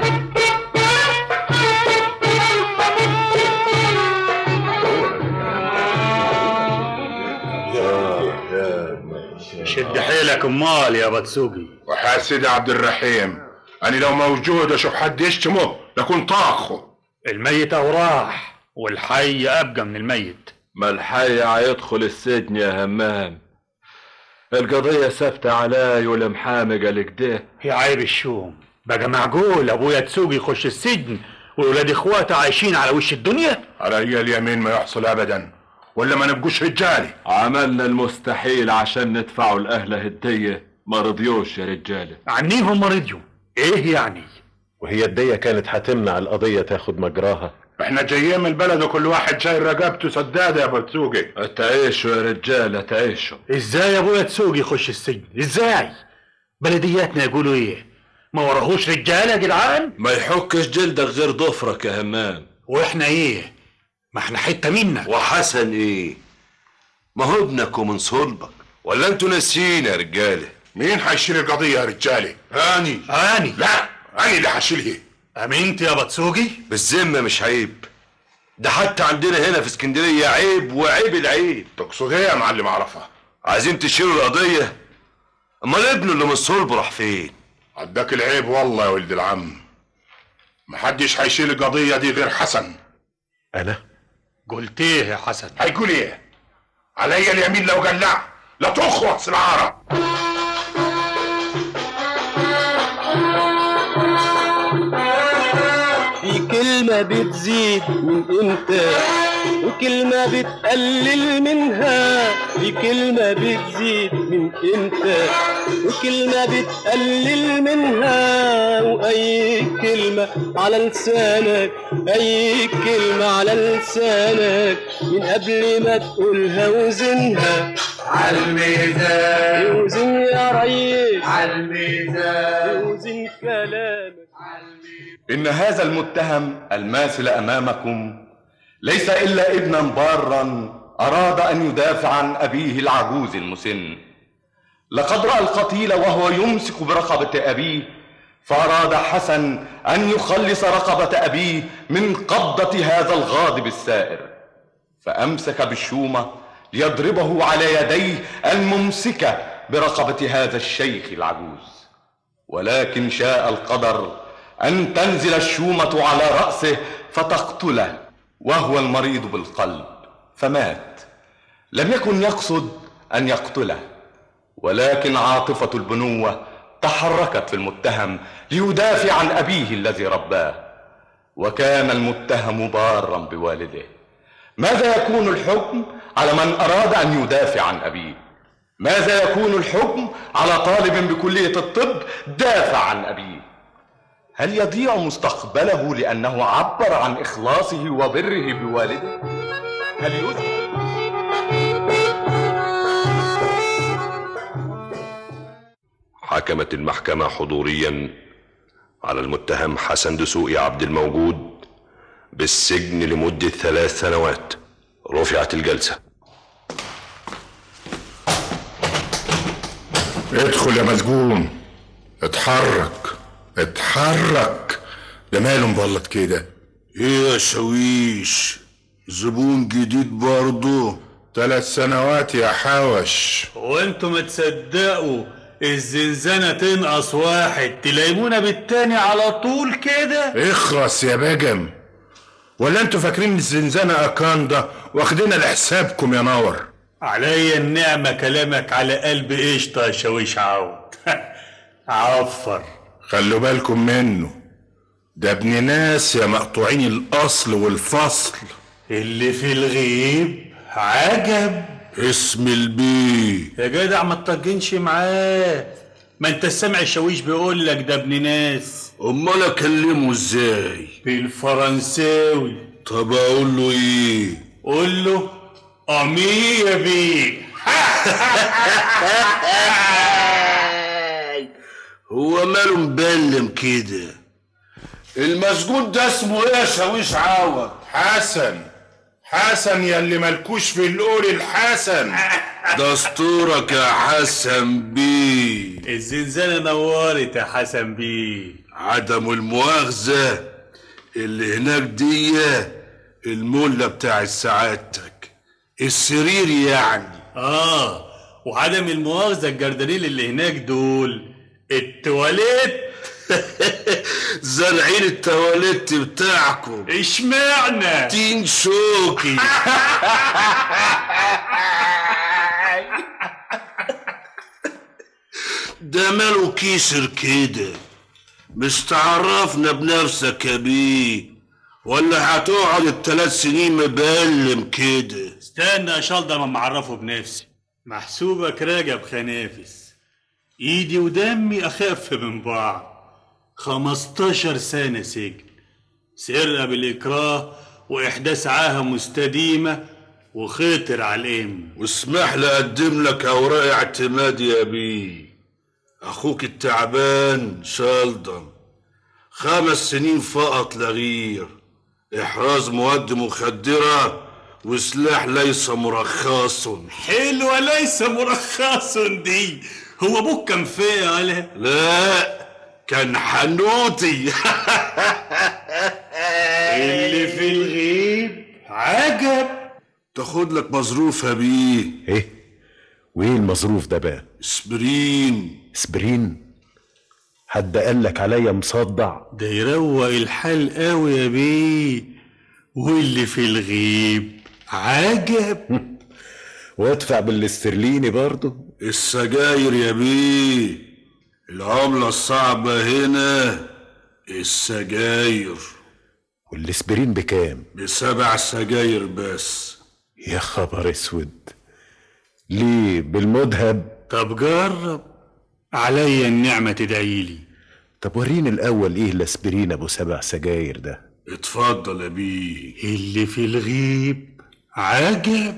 شد حيلك امال يا بتسوقي وحاسد عبد الرحيم أنا لو موجود أشوف حد يشتمه لكون طاخه الميت اهو راح والحي ابقى من الميت ما الحي هيدخل السجن يا همام القضية ثابتة علي والمحامي قال كده يا عيب الشوم بقى معقول ابويا تسوقي يخش السجن وولاد اخواته عايشين على وش الدنيا على اي اليمين ما يحصل ابدا ولا ما نبقوش رجالي عملنا المستحيل عشان ندفعوا لأهل هدية ما رضيوش يا رجالة عنيهم ما رضيوا ايه يعني وهي الدية كانت هتمنع القضية تاخد مجراها احنا جايين من البلد وكل واحد شايل رقبته سداده يا بتسوقي تعيشوا يا رجالة تعيشوا ازاي ابويا تسوقي يخش السجن ازاي بلدياتنا يقولوا ايه ما وراهوش رجاله يا جدعان ما يحكش جلدك غير ضفرك يا همام واحنا ايه ما احنا حته منك وحسن ايه ما هو ابنك ومن صلبك ولا انتوا ناسيين يا رجاله مين هيشيل القضيه يا رجالي اني اني لا اني اللي هشيلها امنت يا بتسوقي بالذمه مش عيب ده حتى عندنا هنا في اسكندريه عيب وعيب العيب تقصد ايه يا معلم عرفه عايزين تشيلوا القضيه امال ابنه اللي من صلب راح فين عداك العيب والله يا ولد العم محدش هيشيل القضيه دي غير حسن انا قلت ايه يا حسن هيقول ايه عليا اليمين لو قلع لا تخلص العرب في كلمة بتزيد من انت وكلمة بتقلل منها في كلمة بتزيد من انت وكلمة بتقلل منها وأي كلمة على لسانك أي كلمة على لسانك من قبل ما تقولها وزنها عالميزان وزن يا ريس عالميزان وزن كلامك إن هذا المتهم الماثل أمامكم ليس إلا ابنا بارا أراد أن يدافع عن أبيه العجوز المسن لقد رأى القتيل وهو يمسك برقبة أبيه فأراد حسن أن يخلص رقبة أبيه من قبضة هذا الغاضب السائر فأمسك بالشومة ليضربه على يديه الممسكة برقبة هذا الشيخ العجوز ولكن شاء القدر أن تنزل الشومة على رأسه فتقتله وهو المريض بالقلب فمات لم يكن يقصد أن يقتله ولكن عاطفة البنوة تحركت في المتهم ليدافع عن أبيه الذي رباه وكان المتهم بارا بوالده ماذا يكون الحكم على من أراد أن يدافع عن أبيه ماذا يكون الحكم على طالب بكلية الطب دافع عن أبيه هل يضيع مستقبله لأنه عبر عن إخلاصه وبره بوالده؟ هل يزعل؟ حكمت المحكمة حضوريا على المتهم حسن دسوقي عبد الموجود بالسجن لمدة ثلاث سنوات رفعت الجلسة ادخل يا مسجون اتحرك اتحرك ده ماله مبلط كده ايه يا شويش زبون جديد برضه ثلاث سنوات يا حوش وانتوا ما تصدقوا الزنزانة تنقص واحد تلاقونا بالتاني على طول كده اخرس يا بجم ولا انتوا فاكرين الزنزانة اكاندا واخدينها لحسابكم يا نور عليا النعمة كلامك على قلب قشطة يا شويش عود عفر خلوا بالكم منه ده ابن ناس يا مقطوعين الاصل والفصل اللي في الغيب عجب اسم البيه يا جدع ما تطجنش معاه ما انت سامع الشاويش بيقول لك ده ابن ناس امال اكلمه ازاي بالفرنساوي طب اقول له ايه قول له امية بيه هو ماله مبلم كده المسجون ده اسمه ايه يا شاويش عوض حسن حسن يا اللي ملكوش في القول الحسن دستورك يا حسن بيه الزنزانة نورت يا حسن بيه عدم المؤاخذة اللي هناك دي الملة بتاعت سعادتك السرير يعني اه وعدم المؤاخذة الجردلين اللي هناك دول التواليت زارعين التواليت بتاعكم اشمعنى تين شوكي ده ماله كيسر كده مش تعرفنا بنفسك يا بيه ولا هتقعد الثلاث سنين مبلم كده استنى يا شلضة ما معرفه بنفسي محسوبك راجب خنافس ايدي ودمي اخف من بعض خمستاشر سنة سجن سرقة بالإكراه وإحداث عاهة مستديمة وخطر على الإم واسمح لي أقدم لك أوراق اعتماد يا بيه أخوك التعبان شالدن خمس سنين فقط لا غير إحراز مواد مخدرة وسلاح ليس مرخص حلوة ليس مرخص دي هو ابوك كان فيا ولا لا كان حنوتي اللي في الغيب عجب تاخد لك مظروف يا بيه ايه وايه المظروف ده بقى سبرين سبرين حد قال لك عليا مصدع ده يروق الحال قوي يا بيه واللي في الغيب عجب وادفع بالاسترليني برضه السجاير يا بيه العملة الصعبة هنا السجاير والاسبرين بكام بسبع سجاير بس يا خبر اسود ليه بالمذهب طب جرب عليا النعمة تدعيلي طب وريني الاول ايه الاسبرين ابو سبع سجاير ده اتفضل يا بيه اللي في الغيب عجب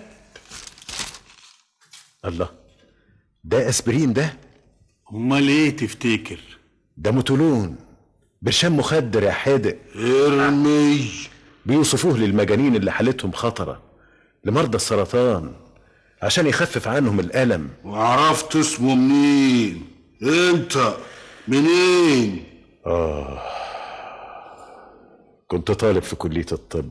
الله ده اسبرين ده امال ايه تفتكر ده موتولون برشام مخدر يا حادق ارمي بيوصفوه للمجانين اللي حالتهم خطرة لمرضى السرطان عشان يخفف عنهم الألم وعرفت اسمه منين انت منين آه كنت طالب في كلية الطب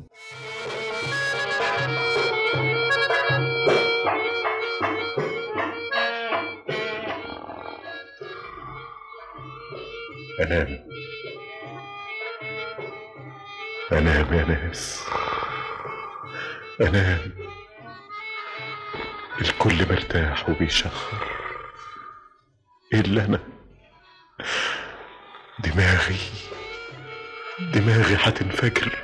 أنام أنام يا ناس أنام الكل مرتاح وبيشخر إلا أنا دماغي دماغي هتنفجر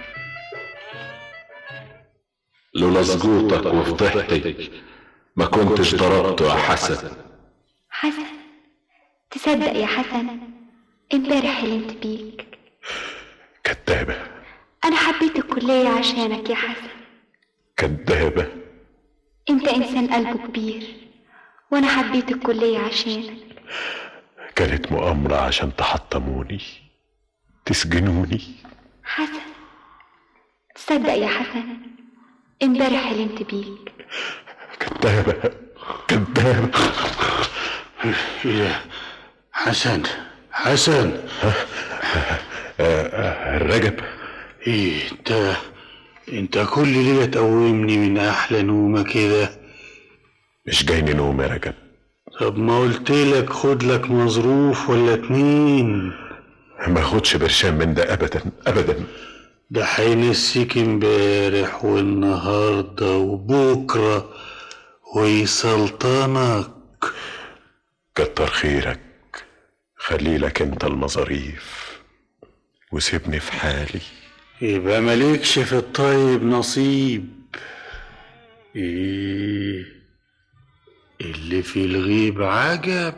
لولا سقوطك وفضحتك ما كنتش ضربته يا حسن حسن تصدق يا حسن امبارح حلمت بيك كدابة انا حبيت الكلية عشانك يا حسن كدابة انت انسان قلبه كبير وانا حبيت الكلية عشانك كانت مؤامرة عشان تحطموني تسجنوني حسن تصدق يا حسن امبارح حلمت بيك كدابة كدابة يا حسن حسن الرجب ايه انت انت كل ليلة تقومني من احلى نومة كده مش جايني نوم يا رجب طب ما قلت لك خد لك مظروف ولا اتنين ما اخدش برشام من ده ابدا ابدا ده هينسيك امبارح والنهارده وبكره ويسلطنك كتر خيرك خلي لك انت المظاريف وسيبني في حالي يبقى مالكش في الطيب نصيب ايه اللي في الغيب عجب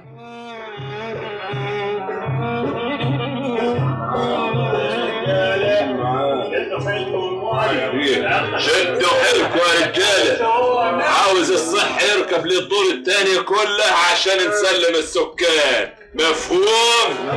شدوا حيلكم يا رجاله عاوز الصح يركب للدور التاني كله عشان نسلم السكان مفهوم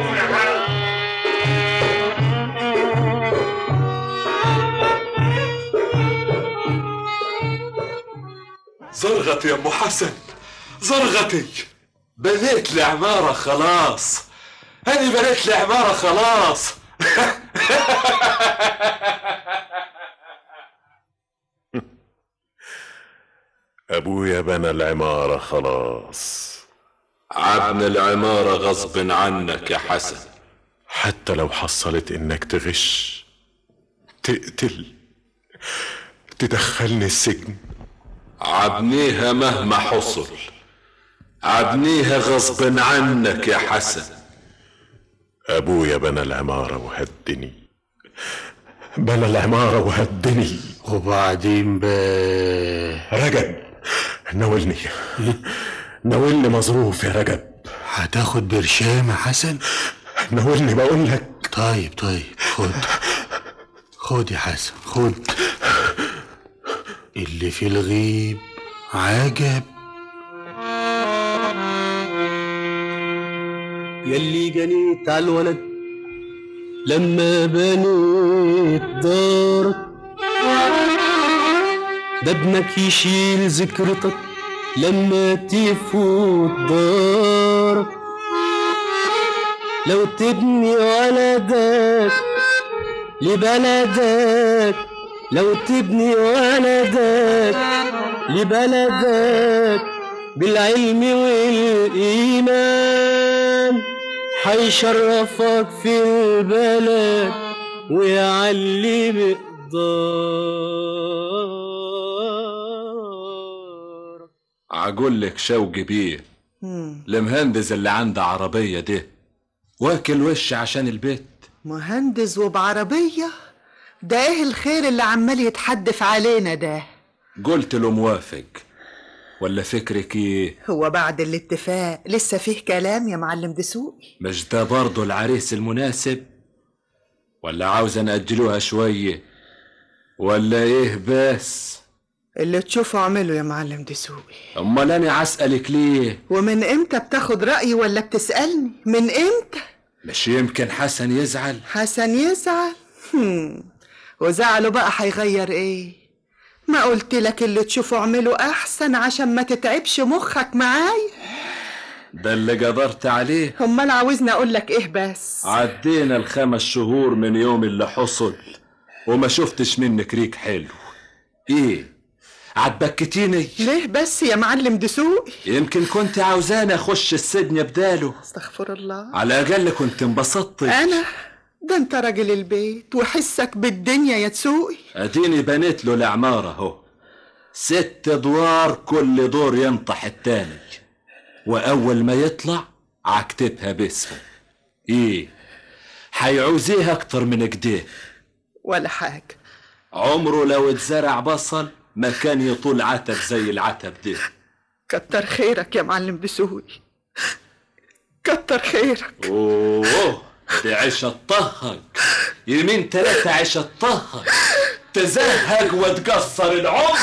زرغتي يا ام حسن زرغتي بنيت لي عمارة خلاص أنا بنيت لي عمارة خلاص ابويا بنى العمارة خلاص عبنا العمارة غصب عنك يا حسن حتى لو حصلت انك تغش تقتل تدخلني السجن عبنيها مهما حصل عبنيها غصب عنك يا حسن ابويا بنى العمارة وهدني بنى العمارة وهدني وبعدين بقى رجب ناولني ناولني مظروف يا رجب هتاخد برشام يا حسن ناولني بقول لك طيب طيب خد خد يا حسن خد اللي في الغيب عجب يلي جنيت على الولد لما بنيت دارك ده ابنك يشيل ذكرتك لما تفوت دارك لو تبني ولدك لبلدك لو تبني ولدك لبلدك بالعلم والإيمان حيشرفك في البلد ويعلي بقدار عقول لك شوقي بيه المهندس اللي عنده عربية ده واكل وش عشان البيت مهندس وبعربية ده ايه الخير اللي عمال يتحدف علينا ده قلت له موافق ولا فكرك ايه هو بعد الاتفاق لسه فيه كلام يا معلم دسوقي مش ده برضه العريس المناسب ولا عاوز نأجلوها شوية ولا ايه بس اللي تشوفه اعمله يا معلم دسوقي امال انا عسألك ليه ومن امتى بتاخد رأيي ولا بتسألني من امتى مش يمكن حسن يزعل حسن يزعل هم. وزعله بقى هيغير ايه ما قلت لك اللي تشوفه اعمله احسن عشان ما تتعبش مخك معايا ده اللي قدرت عليه امال عاوزني اقول لك ايه بس عدينا الخمس شهور من يوم اللي حصل وما شفتش منك ريك حلو ايه عتبكتيني ليه بس يا معلم دسوقي يمكن كنت عاوزاني اخش السجن بداله استغفر الله على الاقل كنت انبسطت انا ده انت راجل البيت وحسك بالدنيا يا تسوقي اديني بنيت له العمارة اهو ست ادوار كل دور ينطح التاني واول ما يطلع عكتبها باسمه ايه هيعوزيه اكتر من كده ولا حاجة عمره لو اتزرع بصل ما كان يطول عتب زي العتب ده كتر خيرك يا معلم دسوقي كتر خيرك اوه دي عيشة طهق يمين تلاتة عيشة طهق تزهق وتقصر العمر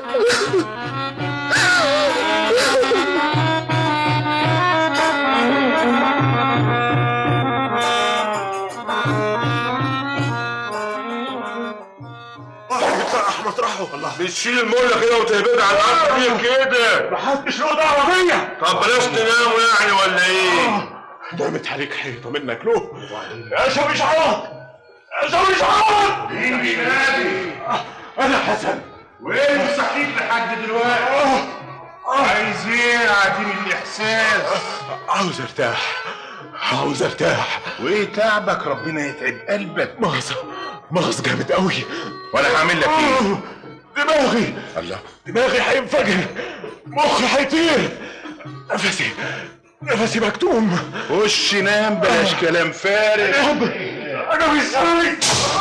مطرحه الله بتشيل المولة كده وتهبدها على الارض ليه كده محدش له دعوه بيا طب بلاش تناموا يعني ولا ايه دامت عليك حيطه منك له يا شوي شعرات يا شوي شعرات مين بينادي؟ انا حسن وايه اللي صحيك لحد دلوقتي؟ عايز ايه عديم الاحساس؟ عاوز ارتاح عاوز ارتاح وايه تعبك ربنا يتعب قلبك مغص مغص جامد قوي وانا هعمل لك ايه؟ دماغي الله دماغي هينفجر مخي هيطير نفسي نفسي مكتوم خش نام بلاش كلام فارغ انا مش سامع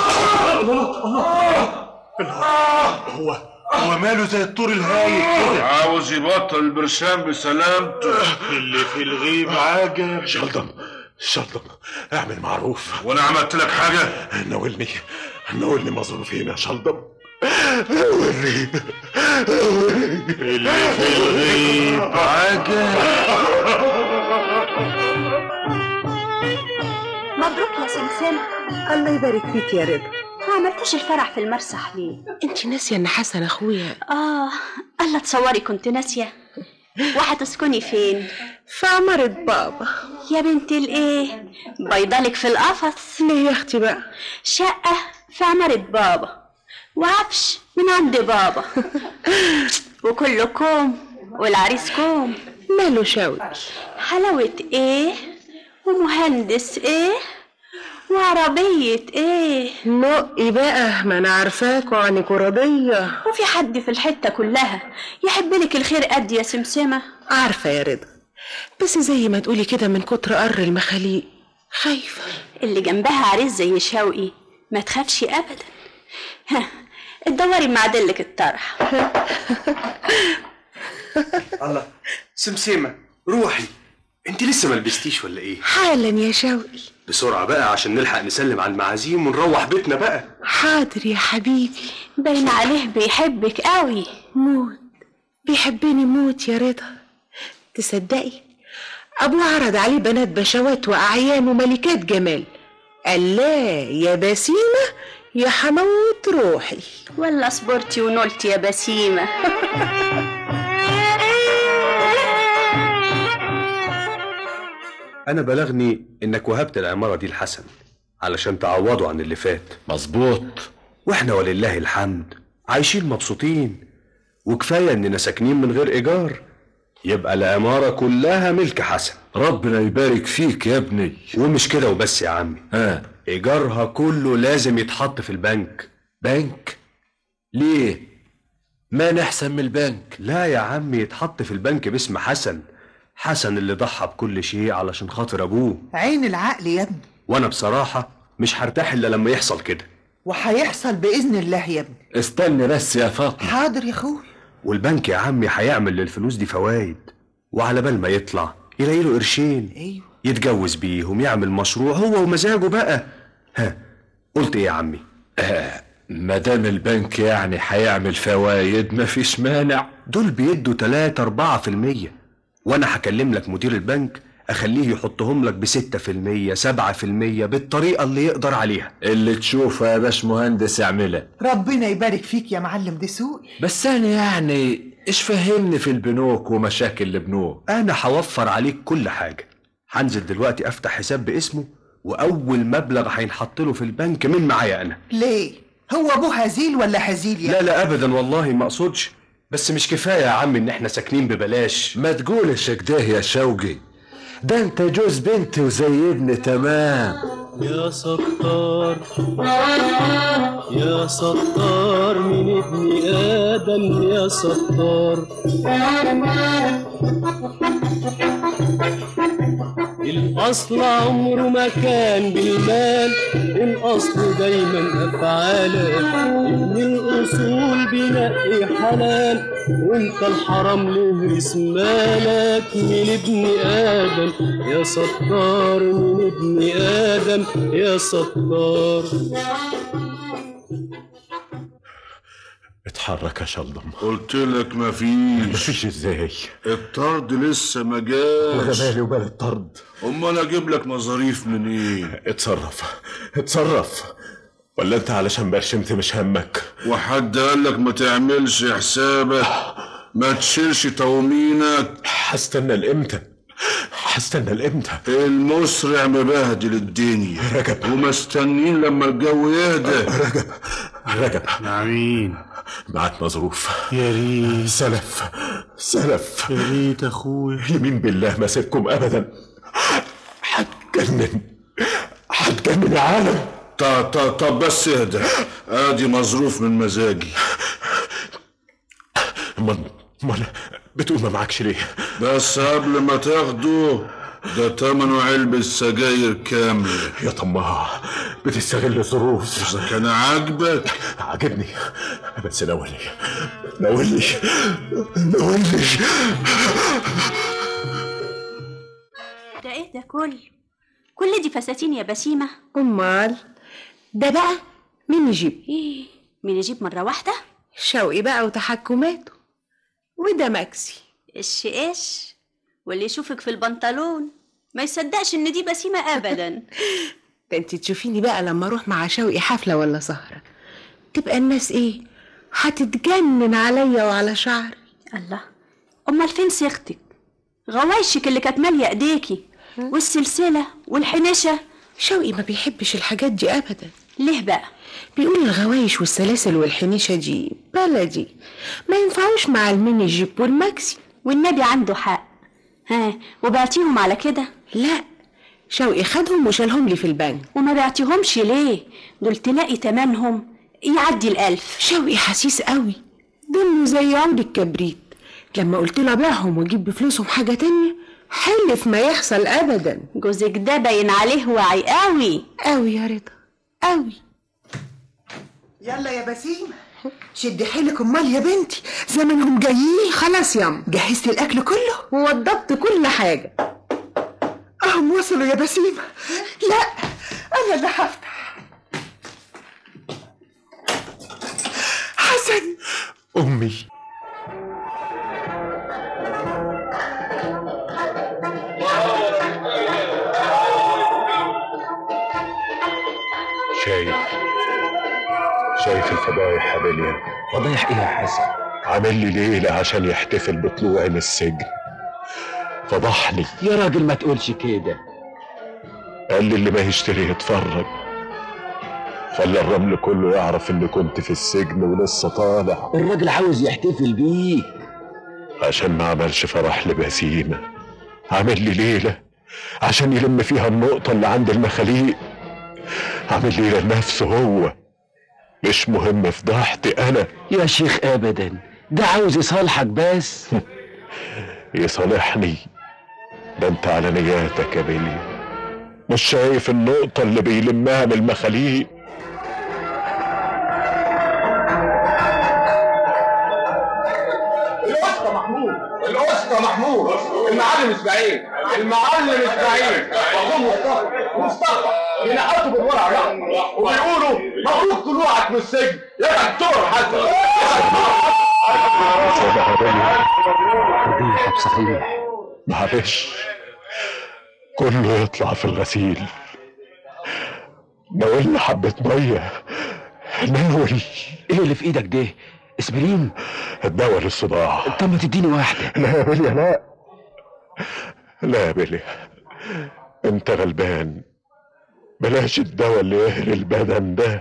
هو هو ماله زي الطور الهايل كده عاوز يبطل البرشام بسلامته اللي في الغيب عجب شلطم شلطم اعمل معروف وانا عملت لك حاجه ناولني ناولني مظروفين يا شلطم ناولني ناولني اللي في الغيب عجب مبروك يا سمسمة الله يبارك فيك يا رضا ما عملتش الفرح في المرسح ليه؟ انت ناسيه ان حسن اخويا اه الله تصوري كنت ناسية وهتسكني فين؟ في عمارة بابا يا بنت الايه؟ بيضلك في القفص ليه يا اختي بقى؟ شقة في عمارة بابا وعفش من عند بابا وكله كوم والعريس كوم ماله شوقي حلاوة ايه؟ ومهندس ايه؟ وعربية ايه نقي بقى ما انا عارفاك وعنك راضية وفي حد في الحتة كلها يحب لك الخير قد يا سمسمة عارفة يا رضا بس زي ما تقولي كده من كتر قر المخاليق خايفة اللي جنبها عريس زي شوقي ما تخافش ابدا ها اتدوري مع دلك الطرح الله سمسمة روحي انت لسه ما لبستيش ولا ايه حالا يا شوقي بسرعة بقى عشان نلحق نسلم على المعازيم ونروح بيتنا بقى حاضر يا حبيبي باين عليه بيحبك قوي موت بيحبني موت يا رضا تصدقي ابوه عرض عليه بنات بشوات واعيان وملكات جمال قال لا يا بسيمة يا حموت روحي ولا صبرتي ونلتي يا بسيمة انا بلغني انك وهبت العمارة دي لحسن علشان تعوضوا عن اللي فات مظبوط واحنا ولله الحمد عايشين مبسوطين وكفاية اننا ساكنين من غير ايجار يبقى العمارة كلها ملك حسن ربنا يبارك فيك يا ابني ومش كده وبس يا عمي ها ايجارها كله لازم يتحط في البنك بنك ليه ما نحسن من البنك لا يا عمي يتحط في البنك باسم حسن حسن اللي ضحى بكل شيء علشان خاطر ابوه عين العقل يا ابني وانا بصراحة مش هرتاح الا لما يحصل كده وهيحصل بإذن الله يا ابني استني بس يا فاطمة حاضر يا اخوي والبنك يا عمي هيعمل للفلوس دي فوايد وعلى بال ما يطلع يلاقي له قرشين ايوه يتجوز بيهم يعمل مشروع هو ومزاجه بقى ها قلت ايه يا عمي آه ما دام البنك يعني هيعمل فوايد مفيش مانع دول بيدوا 3 4 في المية وانا هكلم لك مدير البنك اخليه يحطهم لك بستة في المية سبعة في المية بالطريقة اللي يقدر عليها اللي تشوفه يا باش مهندس اعملها ربنا يبارك فيك يا معلم دسوقي بس انا يعني ايش فهمني في البنوك ومشاكل البنوك انا هوفر عليك كل حاجة هنزل دلوقتي افتح حساب باسمه واول مبلغ هينحط له في البنك من معايا انا ليه هو ابوه هزيل ولا هزيل يا لا لا ابدا والله ما اقصدش بس مش كفايه يا عم ان احنا ساكنين ببلاش ما تقولش كده يا شوقي ده انت جوز بنتي وزي ابني تمام يا ستار يا ستار من ابن آدم يا ستار الأصل عمره ما كان بالمال الأصل دايما أفعالك ابن الأصول بينقي حلال وانت الحرام له اسمالك من ابن آدم يا ستار من ابن آدم يا ستار اتحرك يا شلضم قلت لك مفيش مفيش ازاي الطرد لسه ما جاش وغبالي وبال الطرد امال اجيب لك مصاريف منين اتصرف اتصرف ولا انت علشان برشمت مش همك وحد قال لك ما تعملش حسابك ما تشيلش تومينك هستنى الامتى هستنى الامتى المسرع مبهدل الدنيا رجب ومستنين لما الجو يهدى رجب رجب مع مين معاك مظروف يا ريت سلف سلف يا ريت اخويا يمين بالله ما سيبكم ابدا هتجنن هتجنن يا عالم طب طب طب بس اهدى ادي مظروف من مزاجي امال امال بتقول ما معكش ليه بس قبل ما تاخده ده تمنه علبة سجاير كاملة يا طماع بتستغل الظروف إذا كان عاجبك عاجبني بس ناولني ناولني ناولني ده ايه ده كل كل دي فساتين يا بسيمة امال ده بقى مين يجيب ايه مين يجيب مرة واحدة شوقي بقى وتحكماته وده ماكسي ايش ايش واللي يشوفك في البنطلون ما يصدقش ان دي بسيمة ابدا ده انت تشوفيني بقى لما اروح مع شوقي حفلة ولا سهرة تبقى الناس ايه هتتجنن عليا وعلى شعري الله امال فين صيغتك غوايشك اللي كانت مالية ايديكي والسلسلة والحنشة شوقي ما بيحبش الحاجات دي ابدا ليه بقى بيقول الغوايش والسلاسل والحنيشة دي بلدي ما ينفعوش مع الميني جيب والماكسي والنبي عنده حق ها وبعتيهم على كده لا شوقي خدهم وشالهم لي في البنك وما بعتيهمش ليه دول تلاقي تمنهم يعدي الألف شوقي حسيس قوي دمه زي عود الكبريت لما قلت له ابيعهم واجيب بفلوسهم حاجه تانية حلف ما يحصل ابدا جوزك ده باين عليه واعي قوي قوي يا رضا قوي يلا يا بسيمة شدي حيلك امال يا بنتي زمنهم جايين خلاص ياما جهزتي الاكل كله ووضبت كل حاجه اهم وصلوا يا بسيمة لا انا اللي هفتح حسن أمي شايف شايف الفضايح يا بليا فضايح ايه يا حسن عامل لي ليلة عشان يحتفل بطلوعي من السجن فضحني يا راجل ما تقولش كده قال لي اللي ما يشتري يتفرج خلى الرمل كله يعرف اني كنت في السجن ولسه طالع الراجل عاوز يحتفل بيك عشان ما عملش فرح لبسيمة عامل لي ليلة عشان يلم فيها النقطة اللي عند المخاليق عامل ليلة لنفسه هو مش مهم فضحتي أنا يا شيخ ابدا ده عاوز يصالحك بس يصالحني ده انت على نياتك يا بيلي مش شايف النقطة اللي بيلمها من المخاليق القسطى محمود القسطى محمود المعلم اسماعيل المعلم اسماعيل واخوه مصطفى مصطفى بينقطوا بالورقه بقى وبيقولوا مبروك طلوعك من السجن يا دكتور حسن فضيحة بصحيح معلش كله يطلع في الغسيل ناولنا حبة مية ناول ايه اللي في ايدك ده اسبرين الدواء للصداع طب ما تديني واحده لا يا بليا لا لا يا بليا انت غلبان بلاش الدواء اللي يهري البدن ده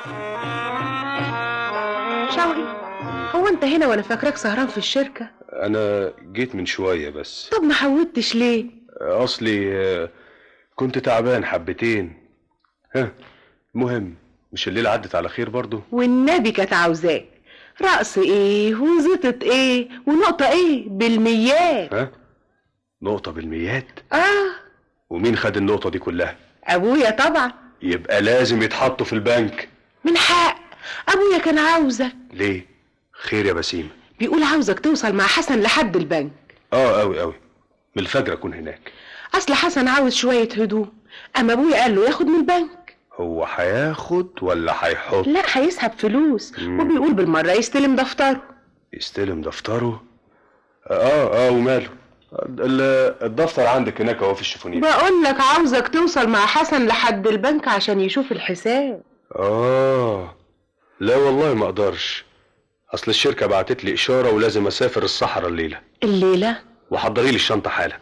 شوقي هو انت هنا وانا فاكراك سهران في الشركه انا جيت من شوية بس طب ما حودتش ليه اصلي آه، كنت تعبان حبتين ها المهم مش الليلة عدت على خير برضو والنبي كانت عاوزاك رقص ايه وزيطة ايه ونقطة ايه بالميات ها نقطة بالميات اه ومين خد النقطة دي كلها ابويا طبعا يبقى لازم يتحطوا في البنك من حق ابويا كان عاوزك ليه خير يا بسيمة بيقول عاوزك توصل مع حسن لحد البنك اه قوي قوي من الفجر اكون هناك اصل حسن عاوز شوية هدوم اما ابويا قال له ياخد من البنك هو هياخد ولا هيحط لا هيسحب فلوس مم. وبيقول بالمرة يستلم دفتره يستلم دفتره اه اه وماله ال- الدفتر عندك هناك اهو في الشيفونير بقول لك عاوزك توصل مع حسن لحد البنك عشان يشوف الحساب اه لا والله ما اقدرش اصل الشركه بعتت لي اشاره ولازم اسافر الصحراء الليله الليلة وحضري لي الشنطه حالا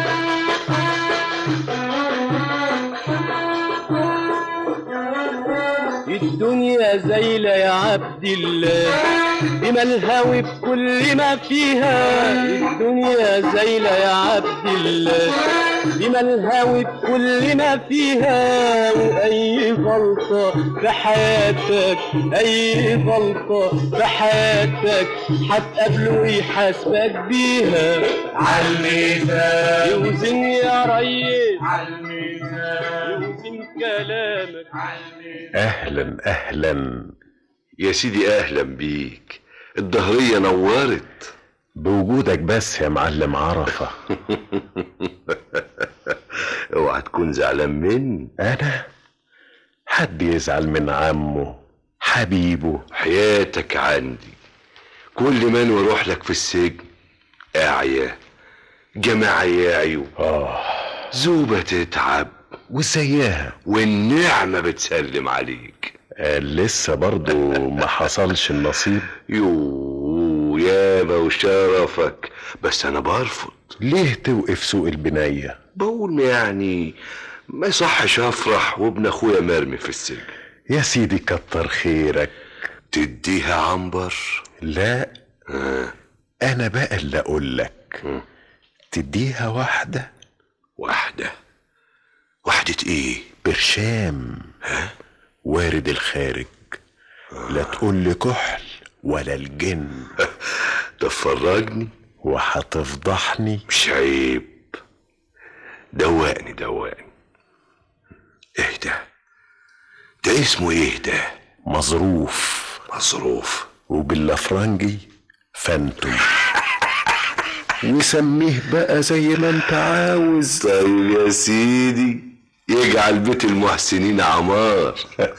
الدنيا زيلة يا عبد الله بما الهوي بكل ما فيها الدنيا زيلة يا عبد الله بما الهوي بكل ما فيها وأي غلطة في حياتك أي غلطة في حياتك هتقابله ويحاسبك بيها عالميزان يوزن يا ريس عالميزان يوزن كلامك اهلا اهلا يا سيدي اهلا بيك الدهرية نورت بوجودك بس يا معلم عرفة اوعى تكون زعلان مني انا حد يزعل من عمه حبيبه حياتك عندي كل ما انا اروح لك في السجن اعيا جماعة يعيوا اه زوبة تتعب وزيها والنعمة بتسلم عليك آه لسه برضو ما حصلش النصيب يو يابا وشرفك بس انا برفض ليه توقف سوق البنية بقول يعني ما يصحش افرح وابن اخويا مرمي في السجن يا سيدي كتر خيرك تديها عنبر لا آه. انا بقى اللي اقول لك تديها واحدة واحدة وحدة ايه برشام وارد الخارج لا تقول لي كحل ولا الجن تفرجني وهتفضحني مش عيب دوقني دوقني ايه ده ده اسمه ايه ده مظروف مظروف وباللفرنجي فانتوم وسميه بقى زي ما انت عاوز طيب يا سيدي يجعل بيت المحسنين عمار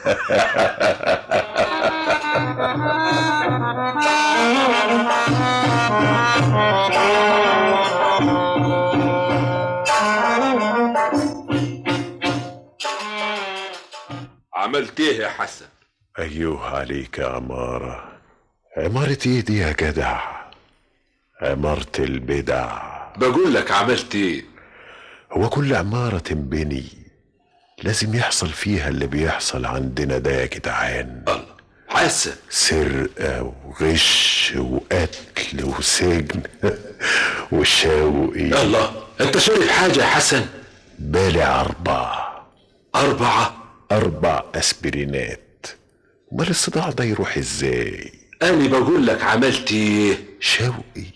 عملت ايه يا حسن ايوه عليك يا عمارة عمارة ايه دي يا جدع عمارة البدع بقول لك عملت ايه هو كل عمارة تنبني لازم يحصل فيها اللي بيحصل عندنا ده يا جدعان الله حسن سرقة وغش وقتل وسجن وشوقي الله انت شايف حاجة يا حسن بالع أربعة أربعة أربع أسبرينات أمال الصداع ده يروح إزاي؟ أنا بقول لك عملت إيه؟ شوقي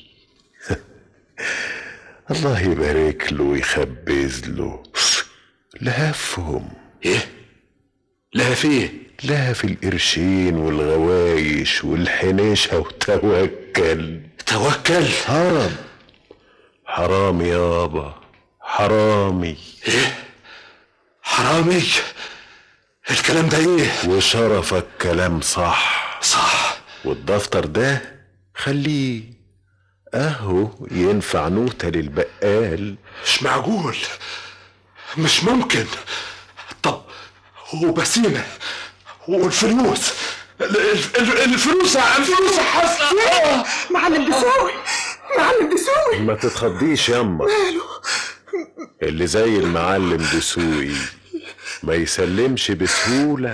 الله يبارك له ويخبز له لهفهم إيه؟ لهف إيه؟ لهف القرشين والغوايش والحنيشة وتوكل توكل؟ هرب حرام يابا حرامي إيه؟ حرامي؟ الكلام ده ايه وشرفك كلام صح صح والدفتر ده خليه اهو ينفع نوتة للبقال مش معقول مش ممكن طب وبسيمة والفلوس ال- ال- ال- الفلوس الفلوس يا حسن آه. معلم دسوقي معلم دسوقي ما تتخضيش ياما ماله اللي زي المعلم دسوقي ما يسلمش بسهولة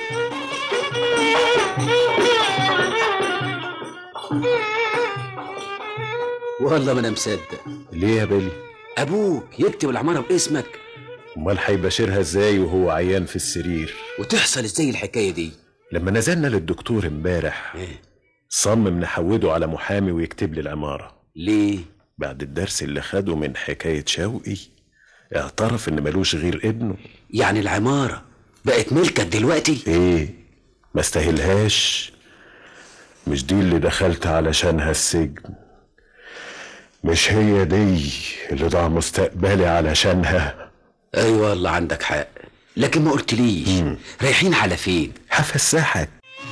والله ما انا مصدق ليه يا بيلي ابوك يكتب العماره باسمك امال هيباشرها ازاي وهو عيان في السرير وتحصل ازاي الحكايه دي لما نزلنا للدكتور امبارح صمم نحوده على محامي ويكتب لي العمارة ليه بعد الدرس اللي خده من حكاية شوقي اعترف ان ملوش غير ابنه يعني العماره بقت ملكك دلوقتي ايه ما استاهلهاش مش دي اللي دخلت علشانها السجن مش هي دي اللي ضاع مستقبلي علشانها ايوه والله عندك حق لكن ما قلتليش رايحين على فين هفسحك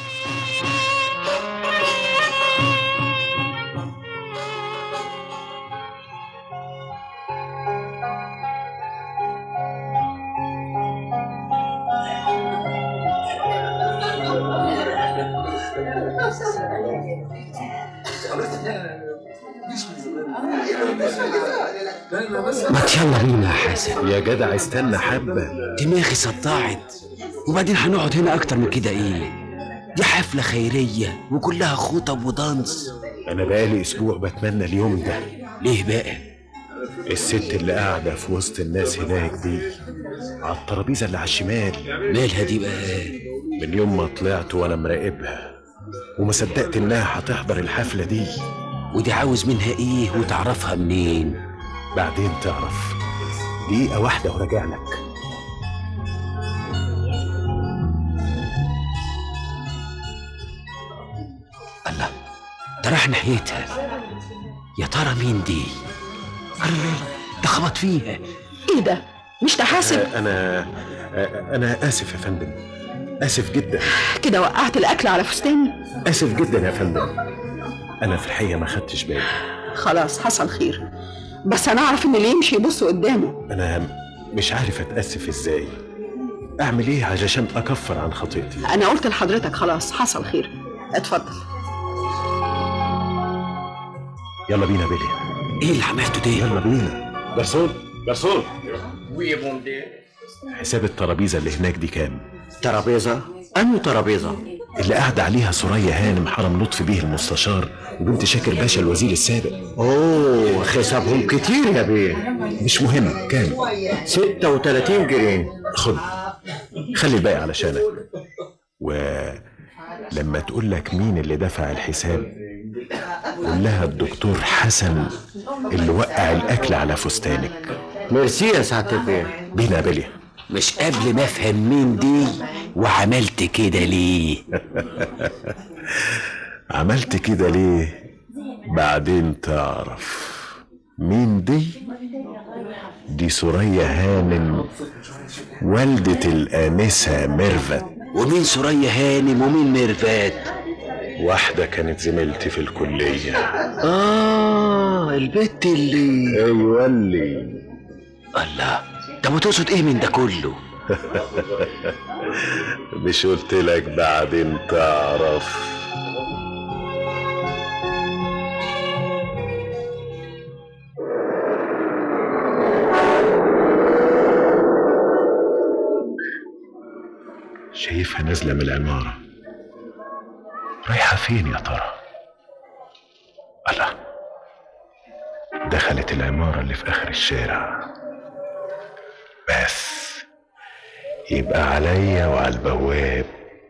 ما يلا بينا يا حسن يا جدع استنى حبة دماغي صدعت وبعدين هنقعد هنا اكتر من كده ايه دي حفلة خيرية وكلها خطب ودانس انا بقالي اسبوع بتمنى اليوم ده ليه بقى الست اللي قاعدة في وسط الناس هناك دي على الترابيزة اللي على الشمال مالها دي بقى من يوم ما طلعت وانا مراقبها وما صدقت انها هتحضر الحفلة دي ودي عاوز منها ايه وتعرفها منين بعدين تعرف دقيقة واحدة وراجع لك الله ده راح ناحيتها يا ترى مين دي الله ده خبط فيها ايه ده مش تحاسب آه، انا آه، انا اسف يا فندم اسف جدا كده وقعت الاكل على فستاني اسف جدا يا فندم انا في الحقيقة ما خدتش بالي خلاص حصل خير بس انا اعرف ان اللي يمشي يبص قدامه انا مش عارف اتاسف ازاي اعمل ايه علشان اكفر عن خطيئتي انا قلت لحضرتك خلاص حصل خير اتفضل يلا بينا بيلي ايه اللي عملته ده يلا بينا جرسون جرسون وي بوندي حساب الترابيزة اللي هناك دي كام ترابيزة أنو ترابيزة اللي قاعدة عليها سوريا هانم حرم لطفي بيه المستشار وبنت شاكر باشا الوزير السابق اوه حسابهم كتير يا بيه مش مهم كام 36 جنيه خد خلي الباقي علشانك ولما تقول لك مين اللي دفع الحساب قول لها الدكتور حسن اللي وقع الاكل على فستانك ميرسي يا سعادة البيه بينا بليا مش قبل ما افهم مين دي وعملت كده ليه عملت كده ليه بعدين تعرف مين دي دي سوريا هانم والدة الآنسة ميرفت ومين سوريا هانم ومين ميرفات واحدة كانت زميلتي في الكلية اه البت اللي ايوه اللي الله طب وتقصد ايه من ده كله مش قلت لك بعدين تعرف شايفها نازلة من العمارة رايحة فين يا ترى؟ الله دخلت العمارة اللي في آخر الشارع بس يبقى عليا وعلى البواب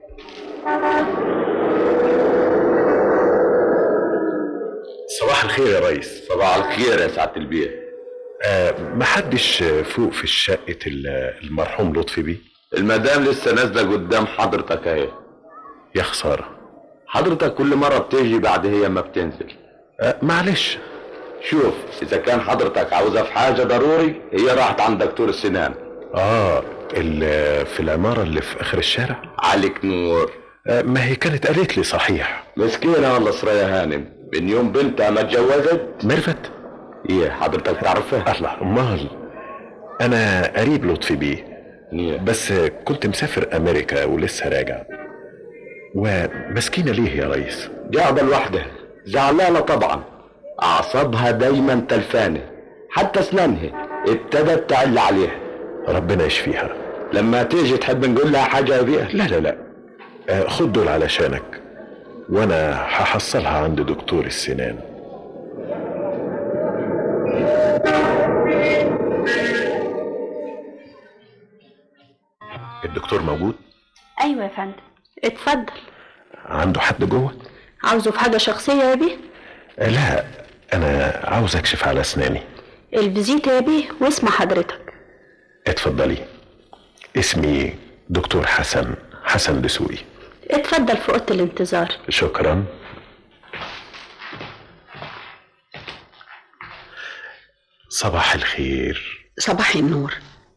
صباح الخير يا ريس صباح الخير يا سعادة البيه آه محدش فوق في شقة ال- المرحوم لطفي بيه المدام لسه نازلة قدام حضرتك اهي يا خسارة حضرتك كل مرة بتيجي بعد هي ما بتنزل آه معلش شوف إذا كان حضرتك عاوزها في حاجة ضروري هي راحت عند دكتور السنان اه ال- في العمارة اللي في آخر الشارع عليك نور آه ما هي كانت قالت لي صحيح مسكينة والله سرية هانم من يوم بنتها ما اتجوزت ميرفت ايه حضرتك تعرفها الله امال انا قريب لطفي بيه بس كنت مسافر امريكا ولسه راجع ومسكينة ليه يا ريس قاعدة لوحدها زعلانة طبعا أعصابها دايما تلفانة حتى أسنانها ابتدت تعل عليها ربنا يشفيها لما تيجي تحب نقول لها حاجة يا بيه لا لا لا آه، خد دول علشانك وانا هحصلها عند دكتور السنان الدكتور موجود ايوه يا فندم اتفضل عنده حد جوه عاوزه في حاجه شخصيه يا بيه آه، لا انا عاوز اكشف على اسناني الفيزيت يا بيه واسم حضرتك اتفضلي اسمي دكتور حسن حسن دسوقي اتفضل في اوضه الانتظار شكرا صباح الخير صباح النور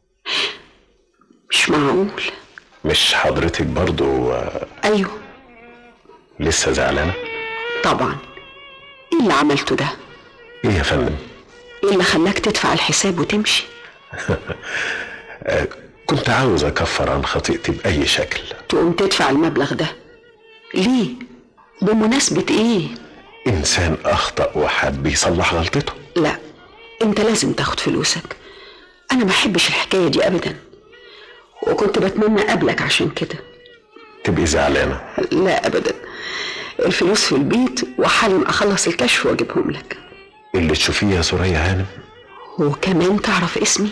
مش معقول مش حضرتك برضو آه، ايوه لسه زعلانة طبعا ايه اللي عملته ده ايه يا فندم ايه اللي خلاك تدفع الحساب وتمشي آه، كنت عاوز اكفر عن خطيئتي باي شكل تقوم تدفع المبلغ ده ليه بمناسبة ايه انسان اخطأ وحب يصلح غلطته لا انت لازم تاخد فلوسك انا ما احبش الحكاية دي ابدا وكنت بتمنى اقابلك عشان كده تبقي زعلانة لا ابدا الفلوس في البيت وحالا اخلص الكشف واجيبهم لك اللي تشوفيه يا سوريا هانم وكمان تعرف اسمي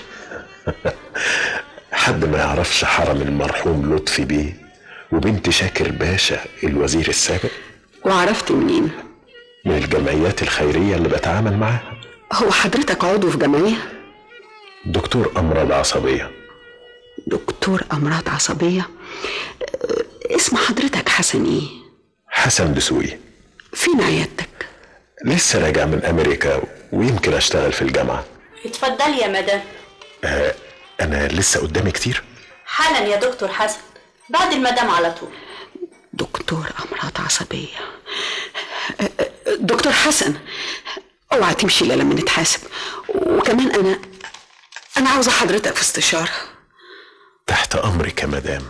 حد ما يعرفش حرم المرحوم لطفي بيه وبنت شاكر باشا الوزير السابق وعرفت منين من الجمعيات الخيرية اللي بتعامل معاها هو حضرتك عضو في جمعية دكتور أمراض عصبية دكتور امراض عصبية أه، اسم حضرتك حسن ايه حسن دسوقي فين عيادتك لسه راجع من أمريكا ويمكن أشتغل في الجامعة اتفضلي يا مدام آه أنا لسه قدامي كتير حالا يا دكتور حسن بعد المدام على طول دكتور امراض عصبية أه، أه، دكتور حسن اوعى تمشي الا لما نتحاسب وكمان انا انا عاوزة حضرتك في استشارة تحت أمرك يا مدام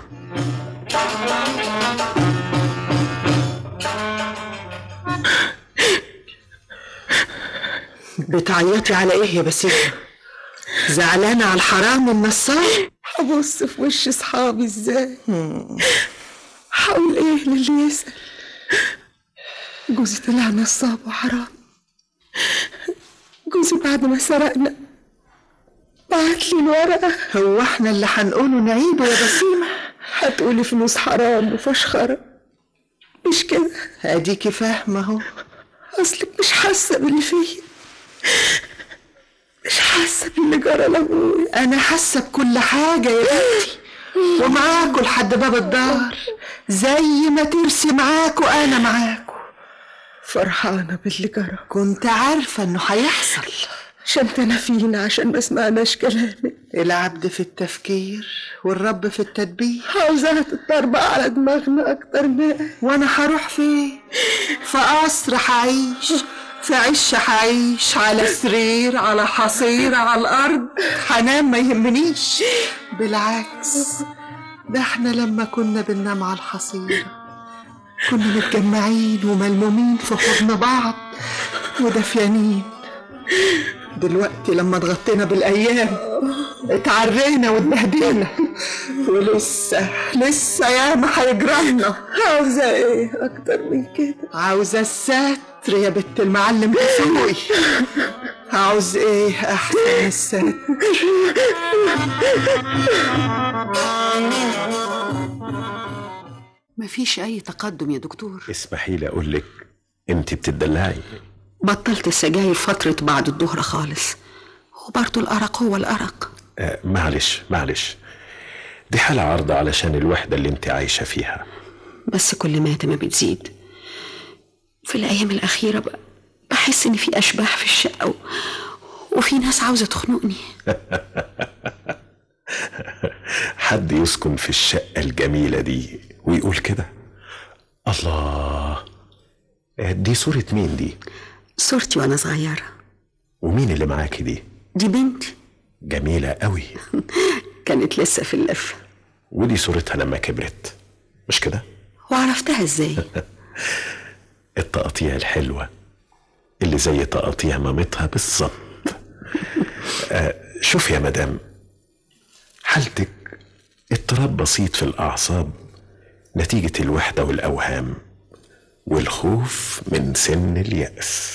بتعيطي على ايه يا بسيطة زعلانة على الحرام النصاب هبص في وش اصحابي ازاي هقول ايه للي يسأل جوزي طلع نصاب وحرام جوزي بعد ما سرقنا بعت لي الورقة هو احنا اللي هنقوله نعيبه يا بسيمة هتقولي فلوس حرام وفشخرة مش كده اديكي فاهمة اهو اصلك مش حاسة باللي فيا مش حاسة باللي جرى لابويا انا حاسة بكل حاجة يا بنتي ومعاكوا لحد باب الدار زي ما ترسي معاكوا انا معاكوا فرحانة باللي جرى كنت عارفة انه هيحصل شمتنا فينا عشان ما سمعناش كلامك العبد في التفكير والرب في التدبير عاوزاها تتطربق على دماغنا اكتر ما وانا هروح فين في قصر هعيش في عش هعيش على سرير على حصير على الارض هنام ما يهمنيش بالعكس ده احنا لما كنا بننام على الحصيرة كنا متجمعين وملمومين في حضن بعض ودفيانين دلوقتي لما اتغطينا بالايام اتعرينا واتبهدلنا ولسه لسه ياما هيجرالنا عاوزة ايه اكتر من كده عاوزة الستر يا بنت المعلم تسوقي عاوز ايه احسن من الستر مفيش أي تقدم يا دكتور اسمحي لي اقول لك انت بتدلعي بطلت السجاير فترة بعد الظهر خالص وبرضه الأرق هو الأرق آه معلش معلش دي حالة عارضة علشان الوحدة اللي انت عايشة فيها بس كل ما ما بتزيد في الأيام الأخيرة بقى بحس إن في أشباح في الشقة و... وفي ناس عاوزة تخنقني حد يسكن في الشقة الجميلة دي ويقول كده الله آه، دي صورة مين دي صورتي وأنا صغيرة ومين اللي معاكي دي دي بنتي جميلة قوي كانت لسه في اللفة ودي صورتها لما كبرت مش كده وعرفتها إزاي التقطيع الحلوة اللي زي تقطيع مامتها بالظبط آه شوف يا مدام حالتك اضطراب بسيط في الأعصاب نتيجة الوحدة والأوهام والخوف من سن اليأس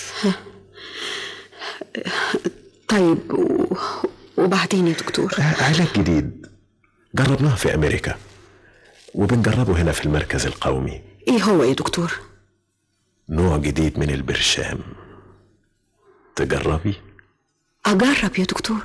طيب و... وبعدين يا دكتور آه، علاج جديد جربناه في أمريكا وبنجربه هنا في المركز القومي إيه هو يا دكتور نوع جديد من البرشام تجربي أجرب يا دكتور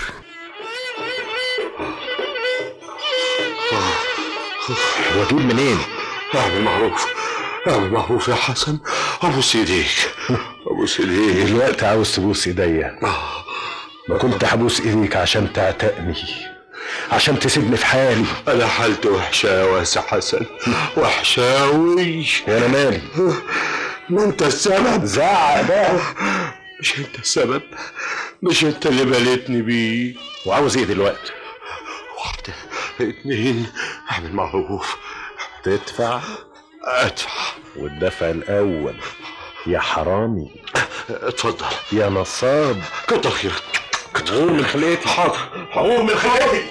واجيب منين اعمل معروف اعمل معروف يا حسن ابوس ايديك ابوس ايديك دلوقتي عاوز تبوس ايديا ما كنت هبوس ايديك عشان تعتقني عشان تسيبني في حالي انا حالتي وحشة يا سي حسن وحشاوي انا مالي ما انت السبب زعق بقى مش انت السبب مش انت اللي بليتني بيه وعاوز ايه دلوقتي واحدة اتنين اعمل معروف تدفع ادفع والدفع الاول يا حرامي اتفضل يا نصاب كتر خيرك قوم من خلقتي حاضر هقوم من خلقتي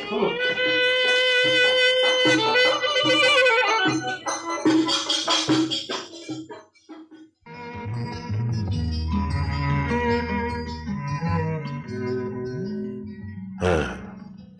ها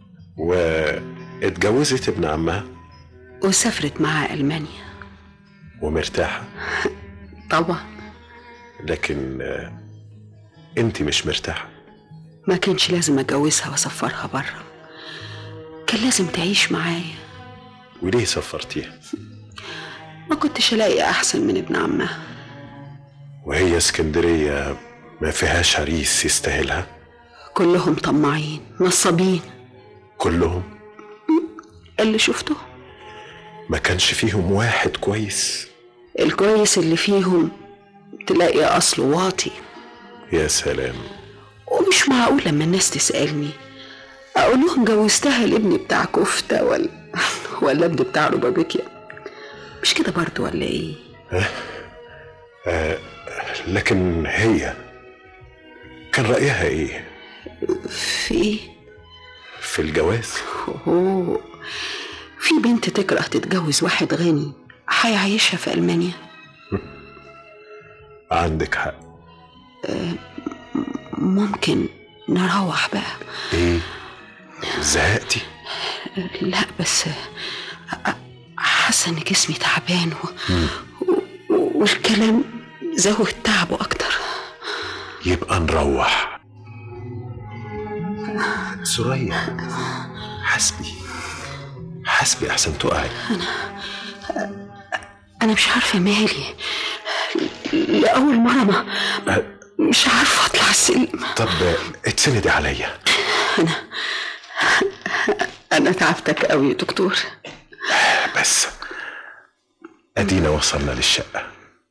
واتجوزت ابن عمها وسافرت معاه ألمانيا ومرتاحة طبعا لكن آه، انت مش مرتاحة ما كانش لازم أتجوزها وأسفرها بره كان لازم تعيش معايا وليه سفرتيها ما كنتش ألاقي أحسن من ابن عمها وهي اسكندرية ما فيهاش عريس يستاهلها كلهم طماعين نصابين كلهم اللي شفته ما كانش فيهم واحد كويس الكويس اللي فيهم تلاقي أصله واطي يا سلام ومش معقول لما الناس تسألني أقول لهم جوزتها لابني بتاع كفتة ولا ولا ابني بتاع ربابيكيا مش كده برضو ولا إيه؟ آه لكن هي كان رأيها ايه في إيه؟ في الجواز أوه في بنت تكره تتجوز واحد غني هيعيشها في ألمانيا عندك حق آه، ممكن نروح بقى ايه زهقتي لا بس آه، حاسة إن جسمي تعبان و... والكلام زود تعبه أكتر يبقى نروح سوريا حسبي حسبي احسن تقعي أنا مش عارفة مالي لأول مرة ما مش عارفة أطلع السلم طب اتسندي عليا أنا تعبتك قوي يا دكتور بس ادينا وصلنا للشقة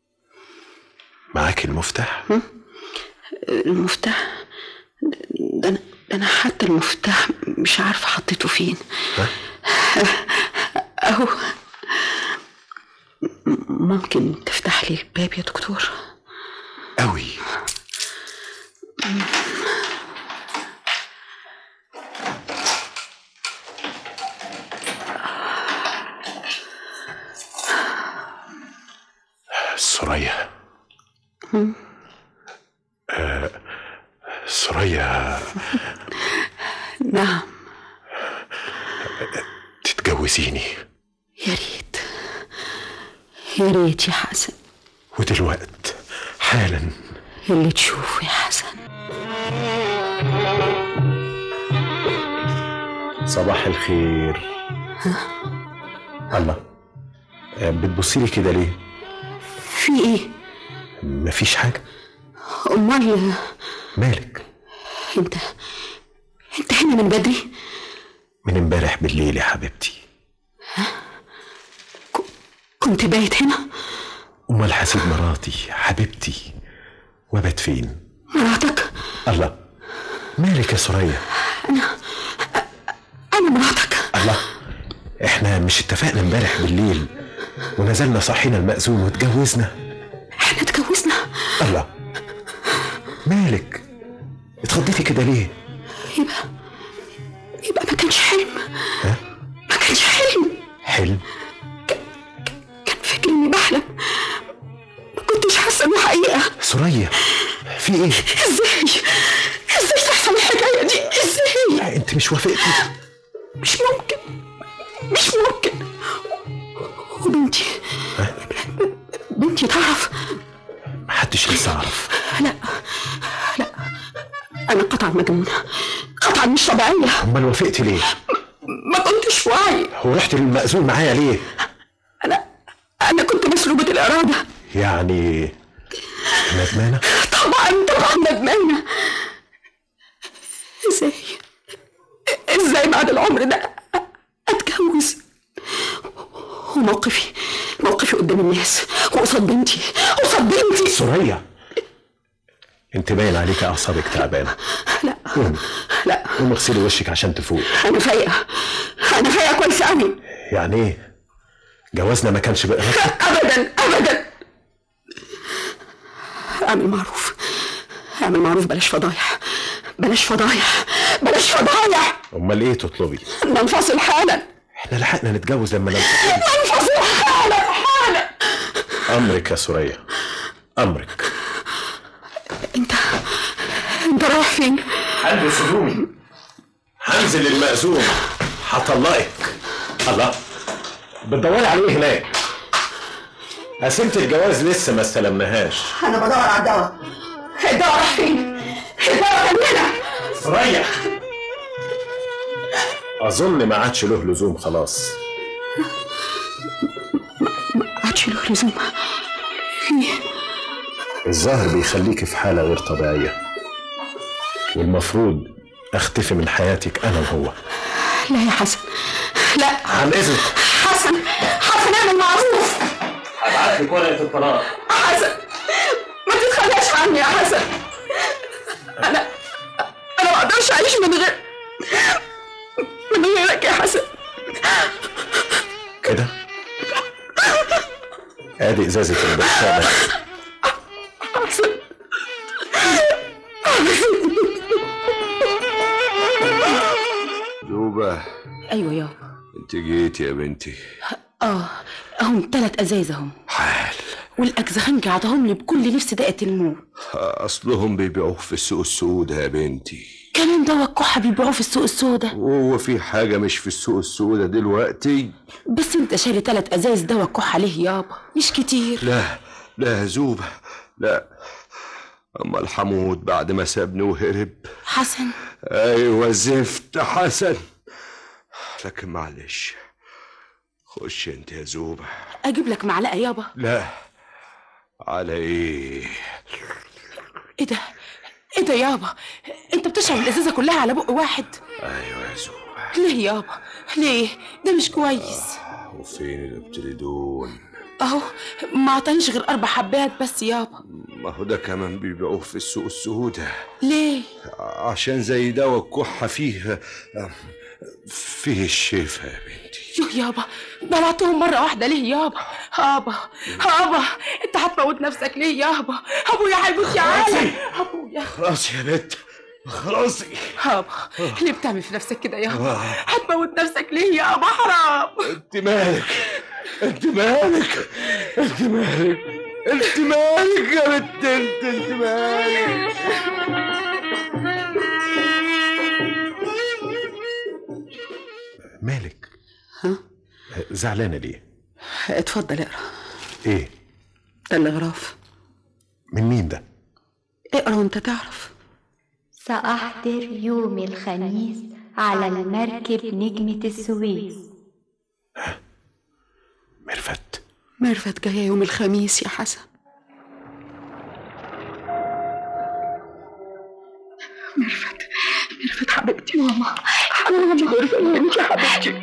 معاك المفتاح المفتاح ده أنا ده أنا حتى المفتاح مش عارفة حطيته فين أهو ممكن تفتح لي الباب يا دكتور قوي سوريا آه سوريا نعم تتجوزيني يا ريت يا ريت يا حسن ودلوقت حالا اللي تشوفه يا حسن صباح الخير الله آه، بتبصي لي كده ليه في ايه مفيش حاجة امال مالك انت انت هنا من بدري من امبارح بالليل يا حبيبتي كنت بايت هنا امال حسيب مراتي حبيبتي وبت فين مراتك الله مالك يا سوريا انا مراتك الله احنا مش اتفقنا امبارح بالليل ونزلنا صحينا المأذون واتجوزنا احنا اتجوزنا الله مالك اتخضيتي كده ليه يبقى يبقى ما كانش حلم ها؟ ما كانش حلم حلم كان فاكر اني بحلم ما كنتش حاسه انه حقيقه سوريا في ايه ازاي ازاي تحصل الحكايه دي ازاي انت مش وافقتي مش ممكن مش ممكن وبنتي بنتي تعرف محدش لسه عرف لا لا انا قطعا مجنونه قطعا مش طبيعيه امال وافقتي ليه ما كنتش واعي ورحت للمأذون معايا ليه انا كنت مسلوبه الاراده يعني ندمانة طبعا طبعا ندمانه ازاي ازاي بعد العمر ده اتجوز وموقفي موقفي قدام الناس وقصاد بنتي قصاد بنتي سوريا انت باين عليك اعصابك تعبانه لا قومي لا قومي اغسلي وشك عشان تفوق انا فايقه انا فايقه كويس قوي يعني ايه جوازنا ما كانش بإرادتك ابدا ابدا اعمل معروف اعمل معروف بلاش فضايح بلاش فضايح بلاش فضايح امال ايه تطلبي ننفصل حالا احنا لحقنا نتجوز لما نلتقي ننفصل حالا حالا امرك يا سوريا امرك انت رايح فين هلبس هدومي هنزل المأذون هطلقك الله بتدوري على ايه هناك قسيمة الجواز لسه ما استلمناهاش انا بدور على الدواء الدواء راح فين الدواء كان هنا سوريا اظن ما عادش له لزوم خلاص ما عادش له لزوم ليه الظاهر بيخليك في حالة غير طبيعية والمفروض اختفي من حياتك انا وهو لا يا حسن لا عن اذنك حسن حسن اعمل معروف هبعت لك ورقة الطلاق حسن ما تتخلاش عني يا حسن انا انا ما اقدرش اعيش من غير من غيرك يا حسن كده ادي ازازة البرشامة حسن زوبة ايوه يابا انت جيت يا بنتي اه هم تلات ازايز اهم حال والاجزخنجي عطاهم لي بكل نفس دقة الموت اصلهم بيبيعوه في السوق السوداء يا بنتي كمان دوا الكحة بيبيعوه في السوق السودا وهو في حاجة مش في السوق السوداء دلوقتي بس انت شاري تلات ازايز دوا الكحة ليه يابا مش كتير لا لا يا زوبة لا أما الحمود بعد ما سابني وهرب حسن أيوة زفت حسن لكن معلش خش انت يا زوبة اجيب لك معلقة يابا لا على ايه ايه ده ايه ده يابا انت بتشرب الازازة كلها على بق واحد ايوه يا زوبة ليه يابا ليه ده مش كويس وفين الابتليدون اهو ما عطانيش غير اربع حبات بس يابا ما هو ده كمان بيبيعوه في السوق السوداء ليه عشان زي دواء الكحة فيه فيه الشفا يا بنتي يوه يابا بلعتهم مرة واحدة ليه يابا هابا هابا انت هتموت نفسك ليه يابا ابويا هيموت يا عالم ابويا خلاص يا بنت خلاص هابا ليه بتعمل في نفسك كده يابا هتموت نفسك ليه يابا حرام انت مالك انت مالك انت مالك انت مالك يا بنت انت انت مالك مالك ها زعلانة ليه اتفضل اقرا ايه ده الغراف من مين ده اقرا وانت تعرف سأحضر يوم الخميس على المركب نجمة السويس ميرفت ميرفت جاية يوم الخميس يا حسن ميرفت ميرفت حبيبتي ماما حبيبتي ميرفت انت حبيبتي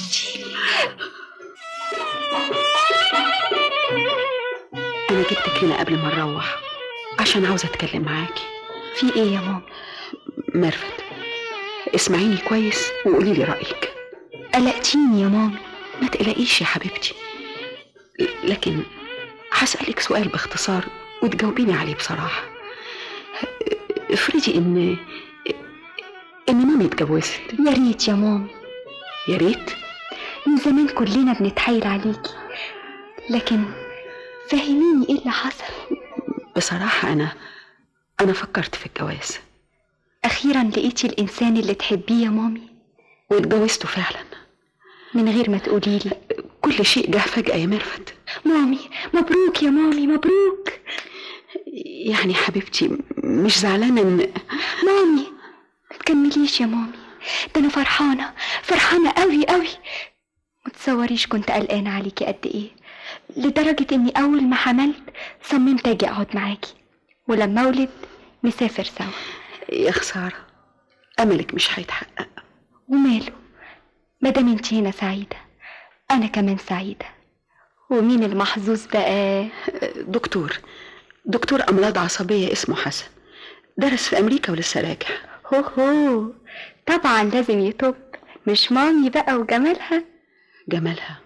انا جبتك هنا قبل ما نروح عشان عاوزه اتكلم معاكي في ايه يا ماما ميرفت اسمعيني كويس وقولي لي رايك قلقتيني يا ماما ما تقلقيش يا حبيبتي لكن هسألك سؤال باختصار وتجاوبيني عليه بصراحة افرضي ان ان مامي اتجوزت يا ريت يا ماما يا ريت من زمان كلنا بنتحايل عليكي لكن فهميني ايه اللي حصل بصراحة انا انا فكرت في الجواز اخيرا لقيتي الانسان اللي تحبيه يا مامي واتجوزته فعلا من غير ما تقوليلي كل شيء جه فجأة يا ميرفت مامي مبروك يا مامي مبروك يعني حبيبتي مش زعلانة ان مامي ما تكمليش يا مامي ده انا فرحانة فرحانة قوي قوي متصوريش كنت قلقانة عليكي قد ايه لدرجة اني اول ما حملت صممت اجي اقعد معاكي ولما اولد نسافر سوا يا خسارة املك مش هيتحقق وماله مادام انت هنا سعيدة انا كمان سعيدة ومين المحظوظ بقى دكتور دكتور امراض عصبية اسمه حسن درس في امريكا ولسه راجع هو هو طبعا لازم يطب مش مامي بقى وجمالها جمالها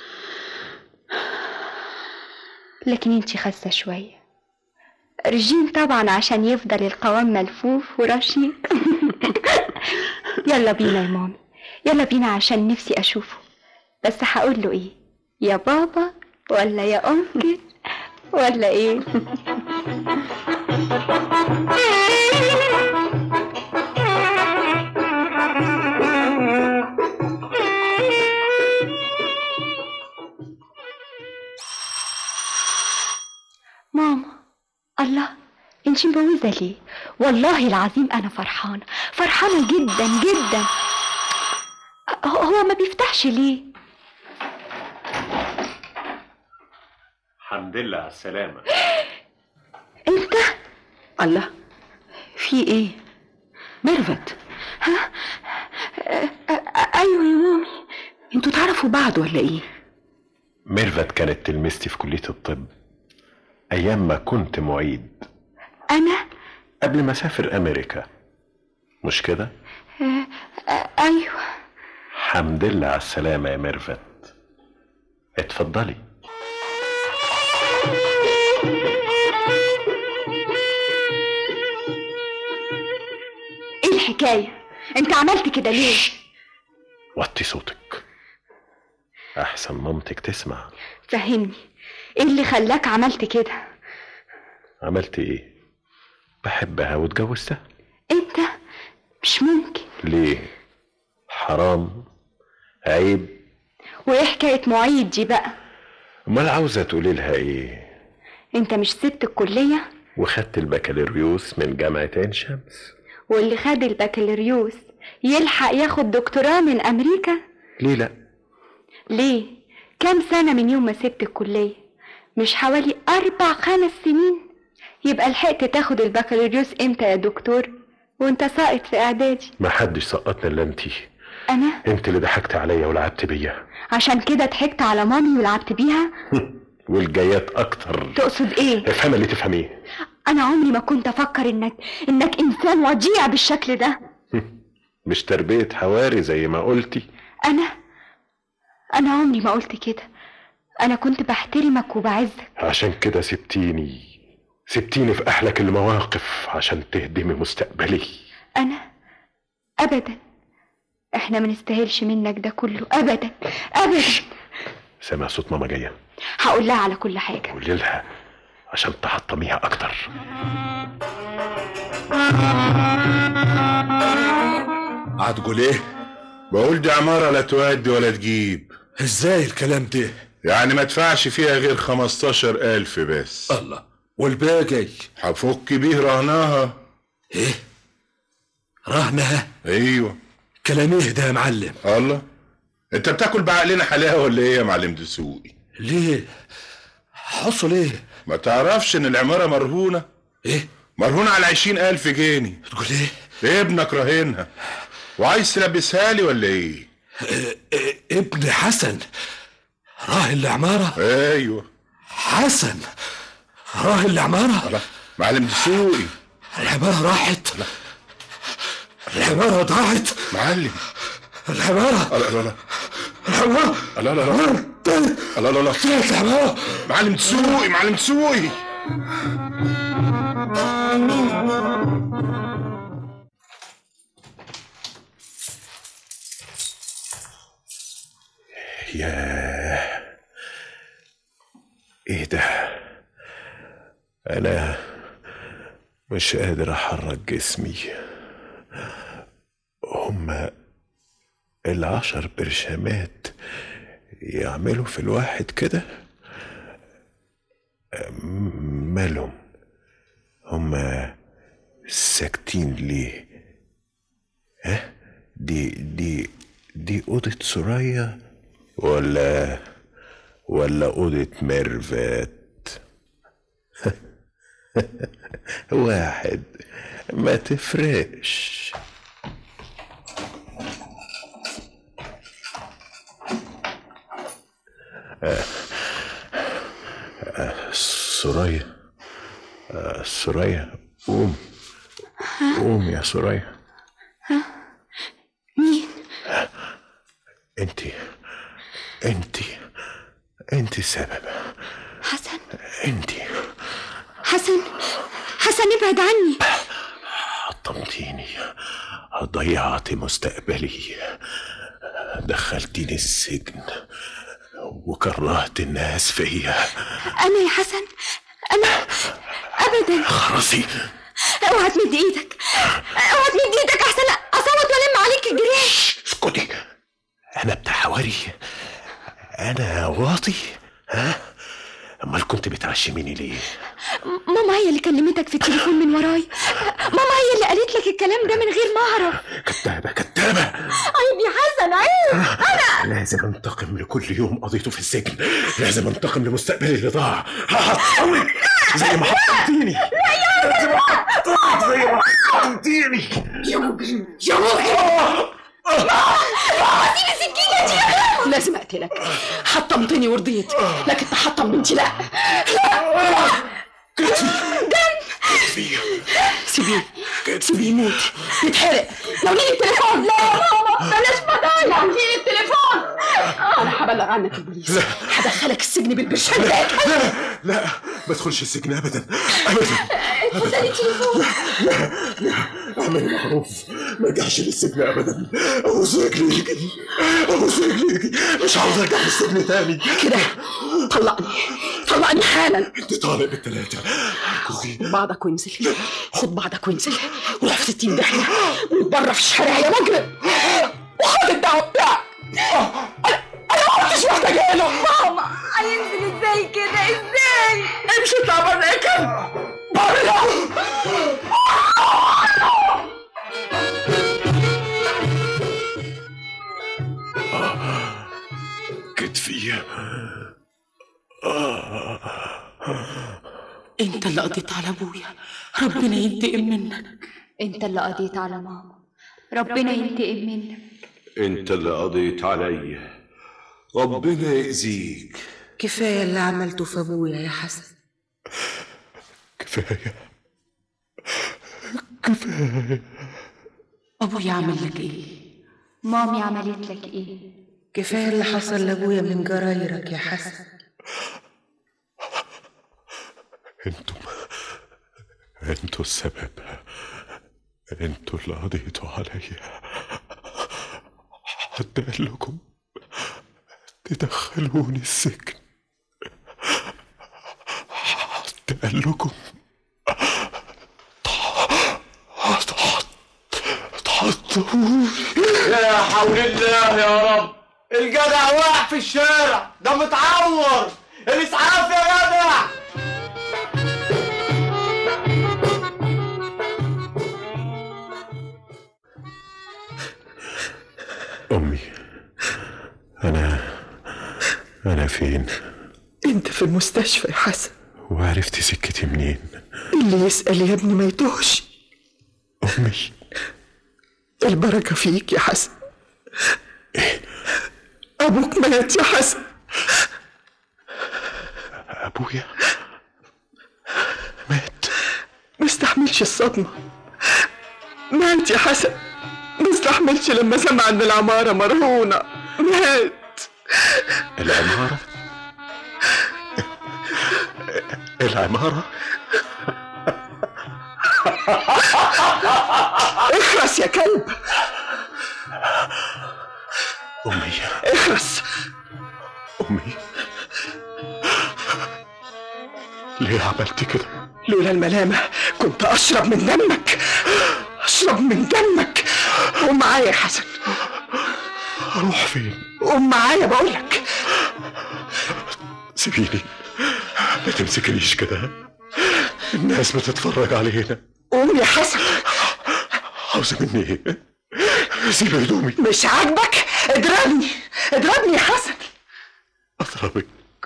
لكن انتي خاسة شوية رجيم طبعا عشان يفضل القوام ملفوف ورشيق يلا بينا يا مامي يلا بينا عشان نفسي اشوفه بس هقول له ايه يا بابا ولا يا انكل ولا ايه ماما الله انتي مبوزة ليه والله العظيم انا فرحانة فرحانة جدا جدا هو- هو ما بيفتحش ليه الحمد لله على السلامة انت الله في ايه ميرفت ها ايوه يا مامي انتوا تعرفوا بعض ولا ايه ميرفت كانت تلمستي في كلية الطب أيام ما كنت معيد انا قبل ما أسافر أمريكا مش كده؟ آه، آه، ايوه الحمد لله على السلامة يا ميرفت اتفضلي ايه الحكاية انت عملت كده ليه وطي صوتك احسن مامتك تسمع فهمني ايه اللي خلاك عملت كده عملت ايه بحبها واتجوزتها انت مش ممكن ليه حرام عيب وايه حكايه معيد دي بقى امال عاوزه تقولي لها ايه انت مش سبت الكليه وخدت البكالوريوس من جامعه عين شمس واللي خد البكالوريوس يلحق ياخد دكتوراه من امريكا ليه لا ليه كام سنه من يوم ما سبت الكليه مش حوالي اربع خمس سنين يبقى لحقت تاخد البكالوريوس امتى يا دكتور وانت ساقط في اعدادي ما حدش سقطنا الا انتي انا انت اللي ضحكت عليا ولعبت بيا عشان كده ضحكت على مامي ولعبت بيها والجايات اكتر تقصد ايه افهم اللي تفهميه انا عمري ما كنت افكر انك انك انسان وضيع بالشكل ده مش تربيه حواري زي ما قلتي انا انا عمري ما قلت كده انا كنت بحترمك وبعزك عشان كده سبتيني سبتيني في احلك المواقف عشان تهدمي مستقبلي انا ابدا احنا ما نستاهلش منك ده كله ابدا ابدا سامع صوت ماما جايه هقول لها على كل حاجه قولي لها عشان تحطميها اكتر هتقول ايه؟ بقول دي عمارة لا تودي ولا تجيب ازاي الكلام ده؟ يعني ما ادفعش فيها غير 15000 بس الله والباقي هفك بيه رهناها ايه؟ رهنها؟ ايوه كلام ايه ده يا معلم؟ الله انت بتاكل بعقلنا حلاوه ولا ايه يا معلم دسوقي؟ ليه؟ حصل ايه؟ ما تعرفش ان العمارة مرهونة؟ ايه؟ مرهونة على عشرين ألف جنيه تقول ايه؟ ابنك راهنها وعايز تلبسها لي ولا ايه؟ إيه إيه ابن حسن راهن العمارة؟ ايوه حسن راهن العمارة؟ معلم دسوقي العمارة راحت العمارة ضاعت معلم العمارة لا لا لا العمارة لا لا لا لا لا لا طلعت العمارة معلم دسوقي معلم دسوقي ياه ايه ده انا مش قادر احرك جسمي هما العشر برشامات يعملوا في الواحد كده مالهم هما ساكتين ليه ها دي دي دي أوضة سوريا ولا ولا أوضة ميرفت واحد ما تفرقش آه. آه. سوريا آه. سوريا قوم قوم يا سوريا مين انتي انتي انتي السبب حسن انتي حسن حسن ابعد عني حطمتيني ضيعتي مستقبلي دخلتيني السجن وكرهت الناس فيا انا يا حسن انا ابدا خرسي اوعى تمد ايدك اوعى تمد ايدك احسن اصوت والم عليك الجريح اسكتي انا بتاع حواري انا واطي ها امال كنت بتعشميني ليه ماما هي اللي كلمتك في التليفون من وراي ماما هي اللي قالت لك الكلام ده من غير ما اعرف كدابه كدابه عيب يا حسن عيب انا لازم انتقم لكل يوم قضيته في السجن لازم انتقم لمستقبلي اللي ضاع هحطمك زي ما حطمتيني لازم احطمك زي ما حطمتيني يا مجرم يا مجرم سيب السكينة دي يا لازم اقتلك حطمتني ورضيت لكن تحطم بنتي لا لا دم سيبيه سيبيه يموت يتحرق لو ليني التليفون لا يا ماما بلاش فضايح ليني التليفون انا هبلغ عنك البوليس هدخلك السجن بالبرشام ده لا لا ما ادخلش السجن ابدا ابدا اتفضلي تليفون اعملي معروف ما ارجعش للسجن ابدا ابوس رجليكي ابوس رجليكي مش عاوز ارجع للسجن تاني كده طلقني طلقني حالا انت طالق بالثلاثه خد بعضك وانزل خد بعضك وانزل وروح في 60 داهيه بره في الشارع يا مجرم وخد الدعوه بتاعك انا انا ما كنتش محتاجه له ماما هينزل ازاي كده ازاي امشي اطلع بره يا كلب بره كتفي انت اللي قضيت على ابويا ربنا ينتقم منك انت اللي قضيت على ماما ربنا ينتقم منك انت اللي قضيت عليا ربنا يأذيك كفاية اللي عملته في أبويا يا حسن كفايه ابويا عمل لك ايه مامي عملت لك ايه كفاية اللي حصل لأبويا من جرايرك يا حسن انتم انتوا السبب انتوا اللي قضيتوا عليا حد قال لكم تدخلوني السجن حد قال لكم تحطوني يا حول الله يا رب الجدع واقع في الشارع ده متعور الاسعاف يا جدع أمي أنا أنا فين؟ انت في المستشفى يا حسن وعرفتي سكتي منين؟ اللي يسأل يا ابني ما يتوهش أمي البركة فيك يا حسن أبوك مات يا حسن أبويا ما استحملش الصدمة مات يا حسن ما استحملش لما سمع ان العمارة مرهونة مات العمارة العمارة اخرس يا كلب أمي اخرس أمي ليه عملت كده؟ لولا الملامة كنت أشرب من دمك أشرب من دمك قوم معايا يا حسن أروح فين؟ قوم معايا بقولك سيبيني ما تمسكنيش كده الناس بتتفرج علينا قوم يا حسن عاوزة مني ايه؟ سيب هدومي مش عاجبك اضربني اضربني يا حسن أضربك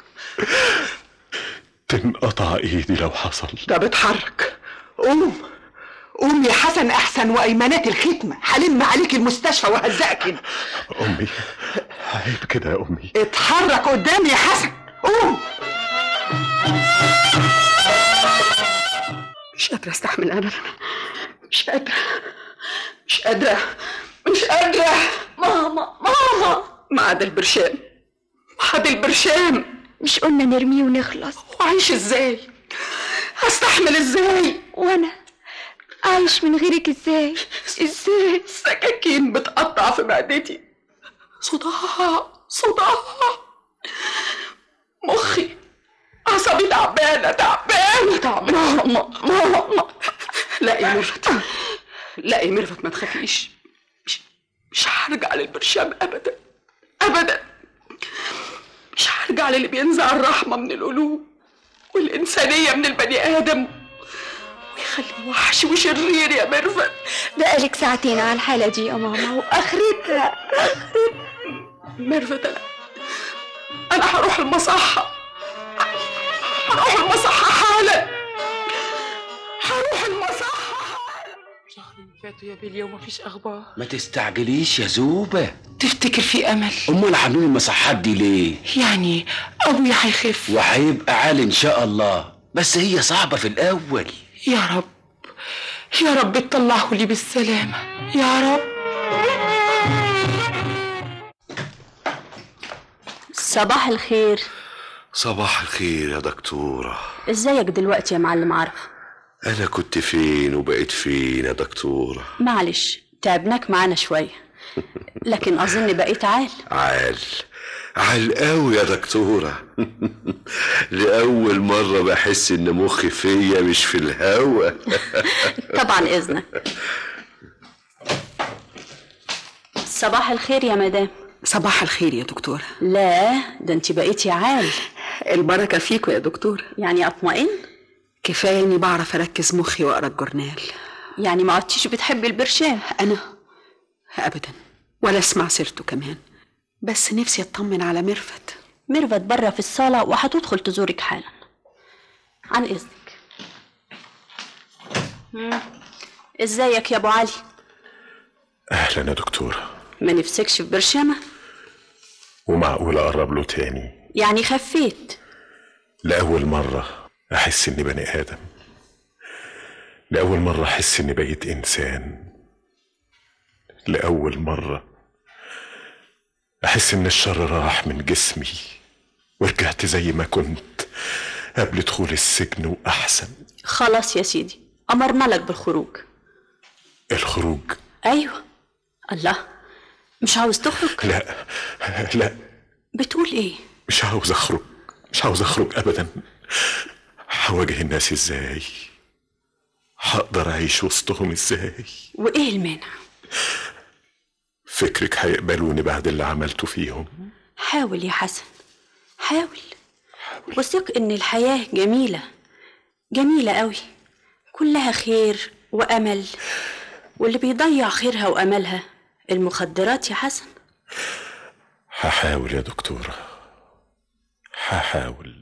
تنقطع ايدي لو حصل ده بتحرك قوم قوم يا حسن احسن وايمانات الختمه هلم عليك المستشفى وهزقك هنا أمي عيب كده يا أمي اتحرك قدامي يا حسن قوم مش قادرة استحمل ابدا مش قادرة مش قادرة مش قادرة ماما ماما ما عدا البرشام ما عدا البرشام مش قلنا نرميه ونخلص وعايش ازاي هستحمل ازاي وانا عايش من غيرك ازاي ازاي سكاكين بتقطع في معدتي صداع صداع مخي أعصابي تعبانة تعبانة تعبانة ماما ماما لا يا ميرفت لا يا ميرفت ما تخافيش مش مش هرجع للبرشام أبدا أبدا مش هرجع للي بينزع الرحمة من القلوب والإنسانية من البني آدم ويخلي وحش وشرير يا ميرفت بقالك ساعتين على الحالة دي يا ماما وآخرتها ميرفت أنا أنا هروح المصحة هروح المصحة حالا هروح المصحة شهرين فاتوا يا بيليا ومفيش أخبار ما تستعجليش يا زوبة تفتكر في أمل امال عاملين المصحات دي ليه يعني أبويا هيخف وهيبقى عالي ان شاء الله بس هي صعبة في الاول يا رب يا رب تطلعه لي بالسلامة يا رب صباح الخير صباح الخير يا دكتورة ازيك دلوقتي يا معلم عرف أنا كنت فين وبقيت فين يا دكتورة معلش تعبناك معانا شوية لكن أظن بقيت عال عال عال قوي يا دكتورة لأول مرة بحس إن مخي فيا مش في الهوا طبعا إذنك صباح الخير يا مدام صباح الخير يا دكتورة لا ده انت بقيتي عال البركة فيكوا يا دكتورة يعني أطمئن كفاية إني بعرف أركز مخي وأقرأ الجورنال يعني ما عدتيش بتحبي البرشام أنا أبدا ولا أسمع سيرته كمان بس نفسي أطمن على ميرفت ميرفت بره في الصالة وهتدخل تزورك حالا عن إذنك مم. ازيك يا أبو علي اهلا يا دكتورة ما نفسكش في برشامة ومعقول اقرب له تاني يعني خفيت لأول مرة أحس إني بني آدم لأول مرة أحس إني بقيت إنسان لأول مرة أحس إن الشر راح من جسمي ورجعت زي ما كنت قبل دخول السجن وأحسن خلاص يا سيدي أمرنا لك بالخروج الخروج أيوة الله مش عاوز تخرج لا لا بتقول إيه مش عاوز أخرج مش عاوز أخرج أبدا هواجه الناس إزاي هقدر أعيش وسطهم إزاي وإيه المانع فكرك هيقبلوني بعد اللي عملته فيهم حاول يا حسن حاول وثق إن الحياة جميلة جميلة قوي كلها خير وأمل واللي بيضيع خيرها وأملها المخدرات يا حسن هحاول يا دكتورة هحاول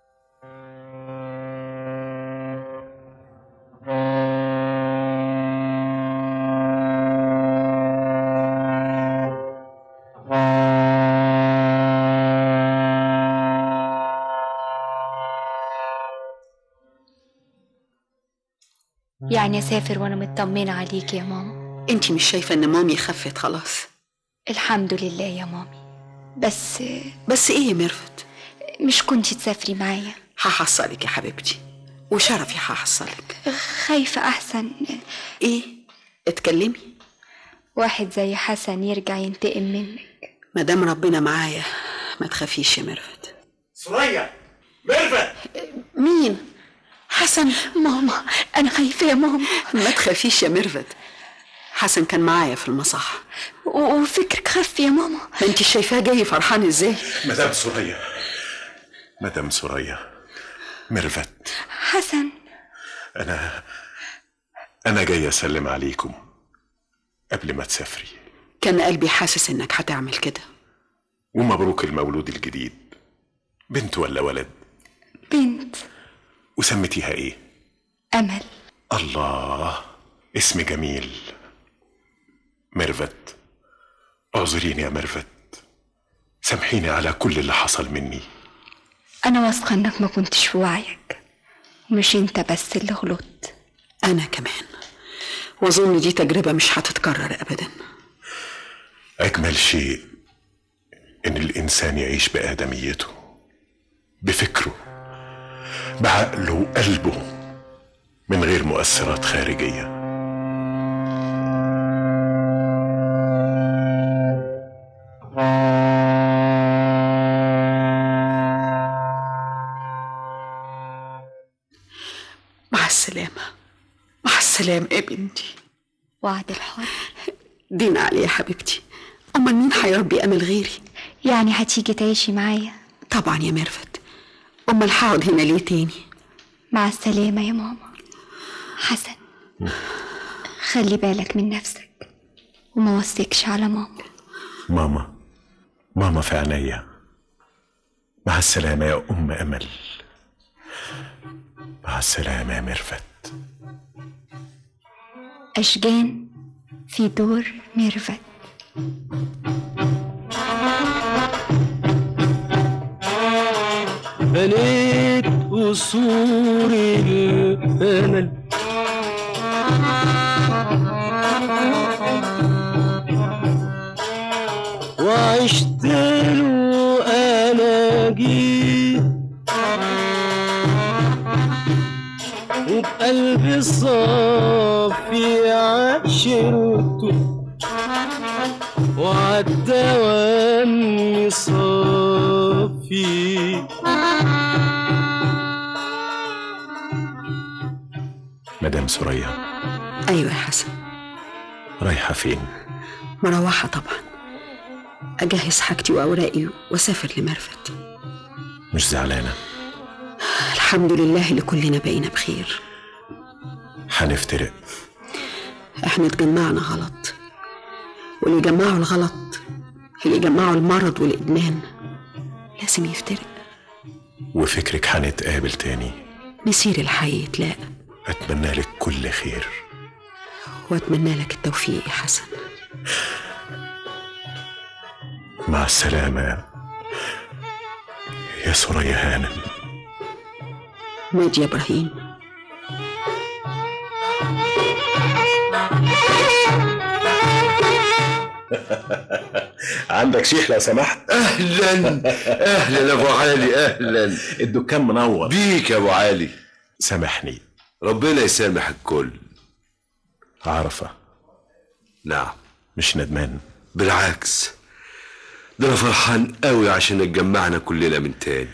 يعني اسافر وانا مطمنه عليك يا ماما انتي مش شايفة ان مامي خفت خلاص الحمد لله يا مامي بس بس ايه يا ميرفت مش كنتي تسافري معايا هحصلك يا حبيبتي وشرفي هحصلك خايفه احسن ايه اتكلمي واحد زي حسن يرجع ينتقم منك مادام ربنا معايا ما تخافيش يا ميرفت سوريا ميرفت مين حسن ماما انا خايفه يا ماما ما تخافيش يا ميرفت حسن كان معايا في المصح وفكرك خف يا ماما ما انت شايفاه جاي فرحان ازاي مدام سوريا مدام سوريا ميرفت حسن أنا أنا جاي أسلم عليكم قبل ما تسافري كان قلبي حاسس انك هتعمل كده ومبروك المولود الجديد بنت ولا ولد بنت وسميتيها إيه امل الله اسم جميل ميرفت اعذريني يا ميرفت سامحيني على كل اللي حصل مني انا واثقه انك ما كنتش في وعيك مش انت بس اللي غلطت انا كمان واظن دي تجربة مش هتتكرر ابدا أجمل شيء إن الإنسان يعيش بآدميته بفكره بعقله وقلبه من غير مؤثرات خارجية مع السلامة مع السلامة يا بنتي وعد الحر دين علي يا حبيبتي أمال مين هيربي أمل غيري يعني هتيجي تعيشي معايا طبعا يا ميرفت أمال هقعد هنا ليه تاني مع السلامه يا ماما حسن خلي بالك من نفسك وما وصيكش على ماما ماما ماما في عينيا مع السلامة يا أم أمل مع السلامة يا ميرفت أشجان في دور ميرفت بنيت قصور الأمل وعشت له أنا جيت وبقلبي صافي عشرته وعالدوام صافي مدام سوريا ايوه يا حسن رايحة فين؟ مروحة طبعا اجهز حاجتي واوراقي واسافر لمرفت مش زعلانة الحمد لله اللي كلنا بقينا بخير هنفترق احنا اتجمعنا غلط واللي يجمعوا الغلط اللي يجمعوا المرض والادمان لازم يفترق وفكرك هنتقابل تاني مسير الحي يتلاقى أتمنى لك كل خير واتمنى لك التوفيق يا حسن مع السلامة يا سوريا هانم نادي يا ابراهيم عندك شيح لو سمحت اهلا اهلا ابو علي اهلا الدكان منور بيك يا ابو علي سامحني ربنا يسامح الكل عرفة نعم مش ندمان بالعكس ده انا فرحان قوي عشان اتجمعنا كلنا من تاني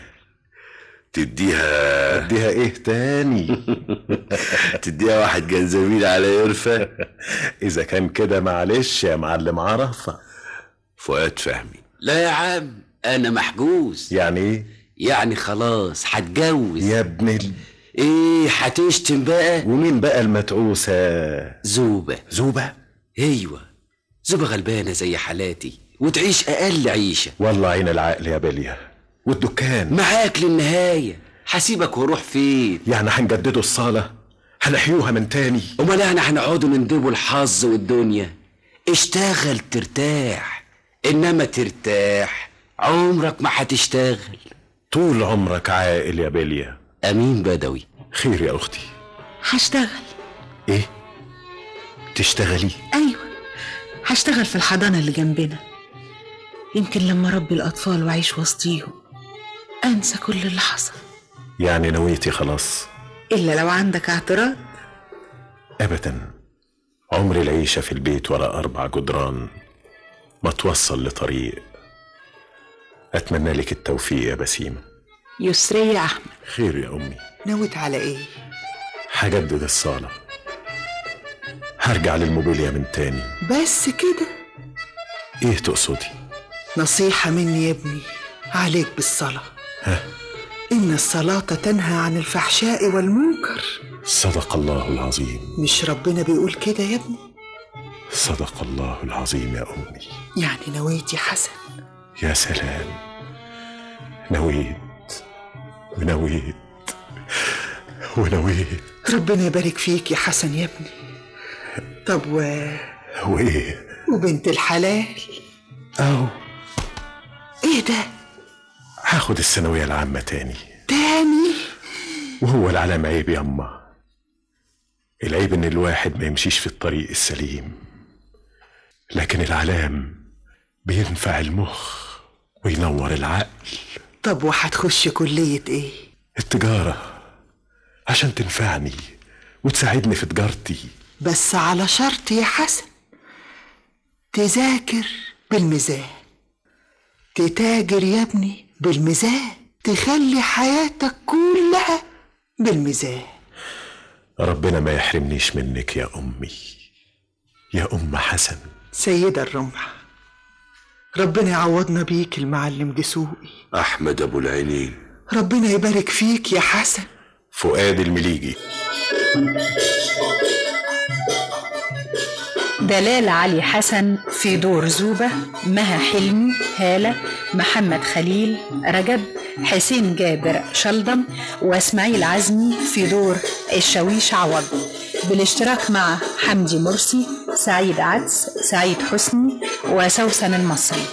تديها اديها ايه تاني تديها واحد جنزبيل على يرفة اذا كان كده معلش يا معلم عرفة فؤاد فهمي لا يا عم انا محجوز يعني ايه يعني خلاص هتجوز يا ابن ال... ايه هتشتم بقى ومين بقى المتعوسة زوبة زوبة ايوه زوبة غلبانة زي حالاتي وتعيش اقل عيشة والله عين العقل يا بلية والدكان معاك للنهاية هسيبك واروح فين يعني هنجددوا الصالة هنحيوها من تاني امال احنا هنقعدوا نندبوا الحظ والدنيا اشتغل ترتاح انما ترتاح عمرك ما هتشتغل طول عمرك عاقل يا بلية امين بدوي خير يا اختي هشتغل ايه تشتغلي ايوه هشتغل في الحضانه اللي جنبنا يمكن لما اربي الاطفال واعيش وسطيهم انسى كل اللي حصل يعني نويتي خلاص الا لو عندك اعتراض ابدا عمر العيشة في البيت ولا اربع جدران ما توصل لطريق اتمنى لك التوفيق يا بسيمة يسرية احمد خير يا امي نويت على ايه هجدد الصالة هرجع للموبيليا من تاني بس كده ايه تقصدي نصيحة مني يا ابني عليك بالصلاة ها إن الصلاة تنهى عن الفحشاء والمنكر صدق الله العظيم مش ربنا بيقول كده يا ابني صدق الله العظيم يا امي يعني نويت يا حسن يا سلام نويت ونويت ونويت ربنا يبارك فيك يا حسن يا ابني طب و... وايه وبنت الحلال اهو ايه ده هاخد الثانوية العامة تاني تاني وهو العلام عيب ياما العيب ان الواحد ما يمشيش في الطريق السليم لكن العلام بينفع المخ وينور العقل طب وهتخش كلية ايه التجارة عشان تنفعني وتساعدني في تجارتي بس على شرط يا حسن تذاكر بالميزان تتاجر يا ابني بالميزان تخلي حياتك كلها بالميزان ربنا ما يحرمنيش منك يا أمي يا أم حسن سيدة الرمح ربنا يعوضنا بيك المعلم دسوقي احمد ابو العينين ربنا يبارك فيك يا حسن فؤاد المليجي دلال علي حسن في دور زوبة مها حلمي هالة محمد خليل رجب حسين جابر شلدم واسماعيل عزمي في دور الشاويش عوض بالاشتراك مع حمدي مرسي سعيد عدس سعيد حسني وسوسن المصري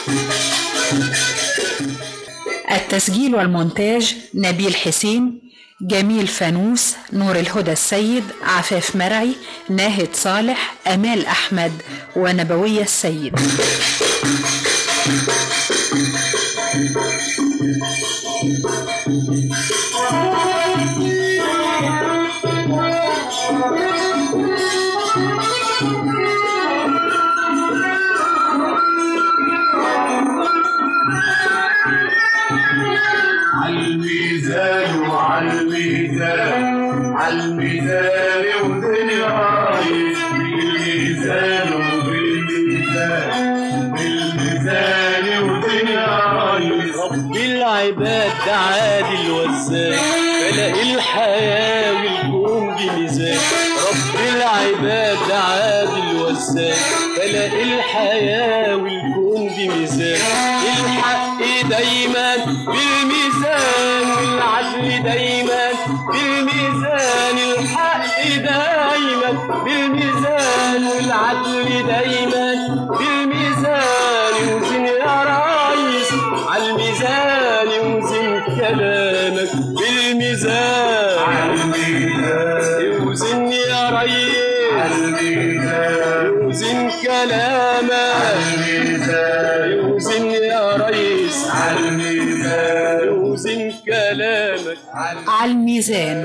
التسجيل والمونتاج نبيل حسين جميل فانوس نور الهدى السيد عفاف مرعي ناهد صالح امال احمد ونبويه السيد عالميزان وعالميزان عالميزان ودنيا رايح بالميزان وبالميزان بالميزان ودنيا رايح رب العباد ده عادل وزاك فلاقي الحياة والكون بميزان رب العباد ده عادل وزاك فلاقي الحياة والكون بميزان الحق دايما بالميزان والعدل دايما بالميزان الحق دايما بالميزان والعدل دايما بالميزان وزن يا ريس عالميزان وزن كلامك بالميزان عالميزان وزن يا ريس وزن كلامك وزن يا ريس وزن كلامك على الميزان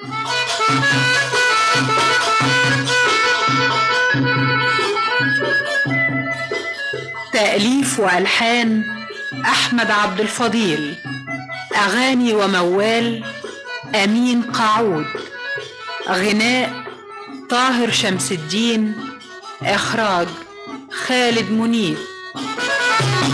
تأليف وألحان أحمد عبد الفضيل أغاني وموال أمين قاعود غناء طاهر شمس الدين إخراج خالد منيب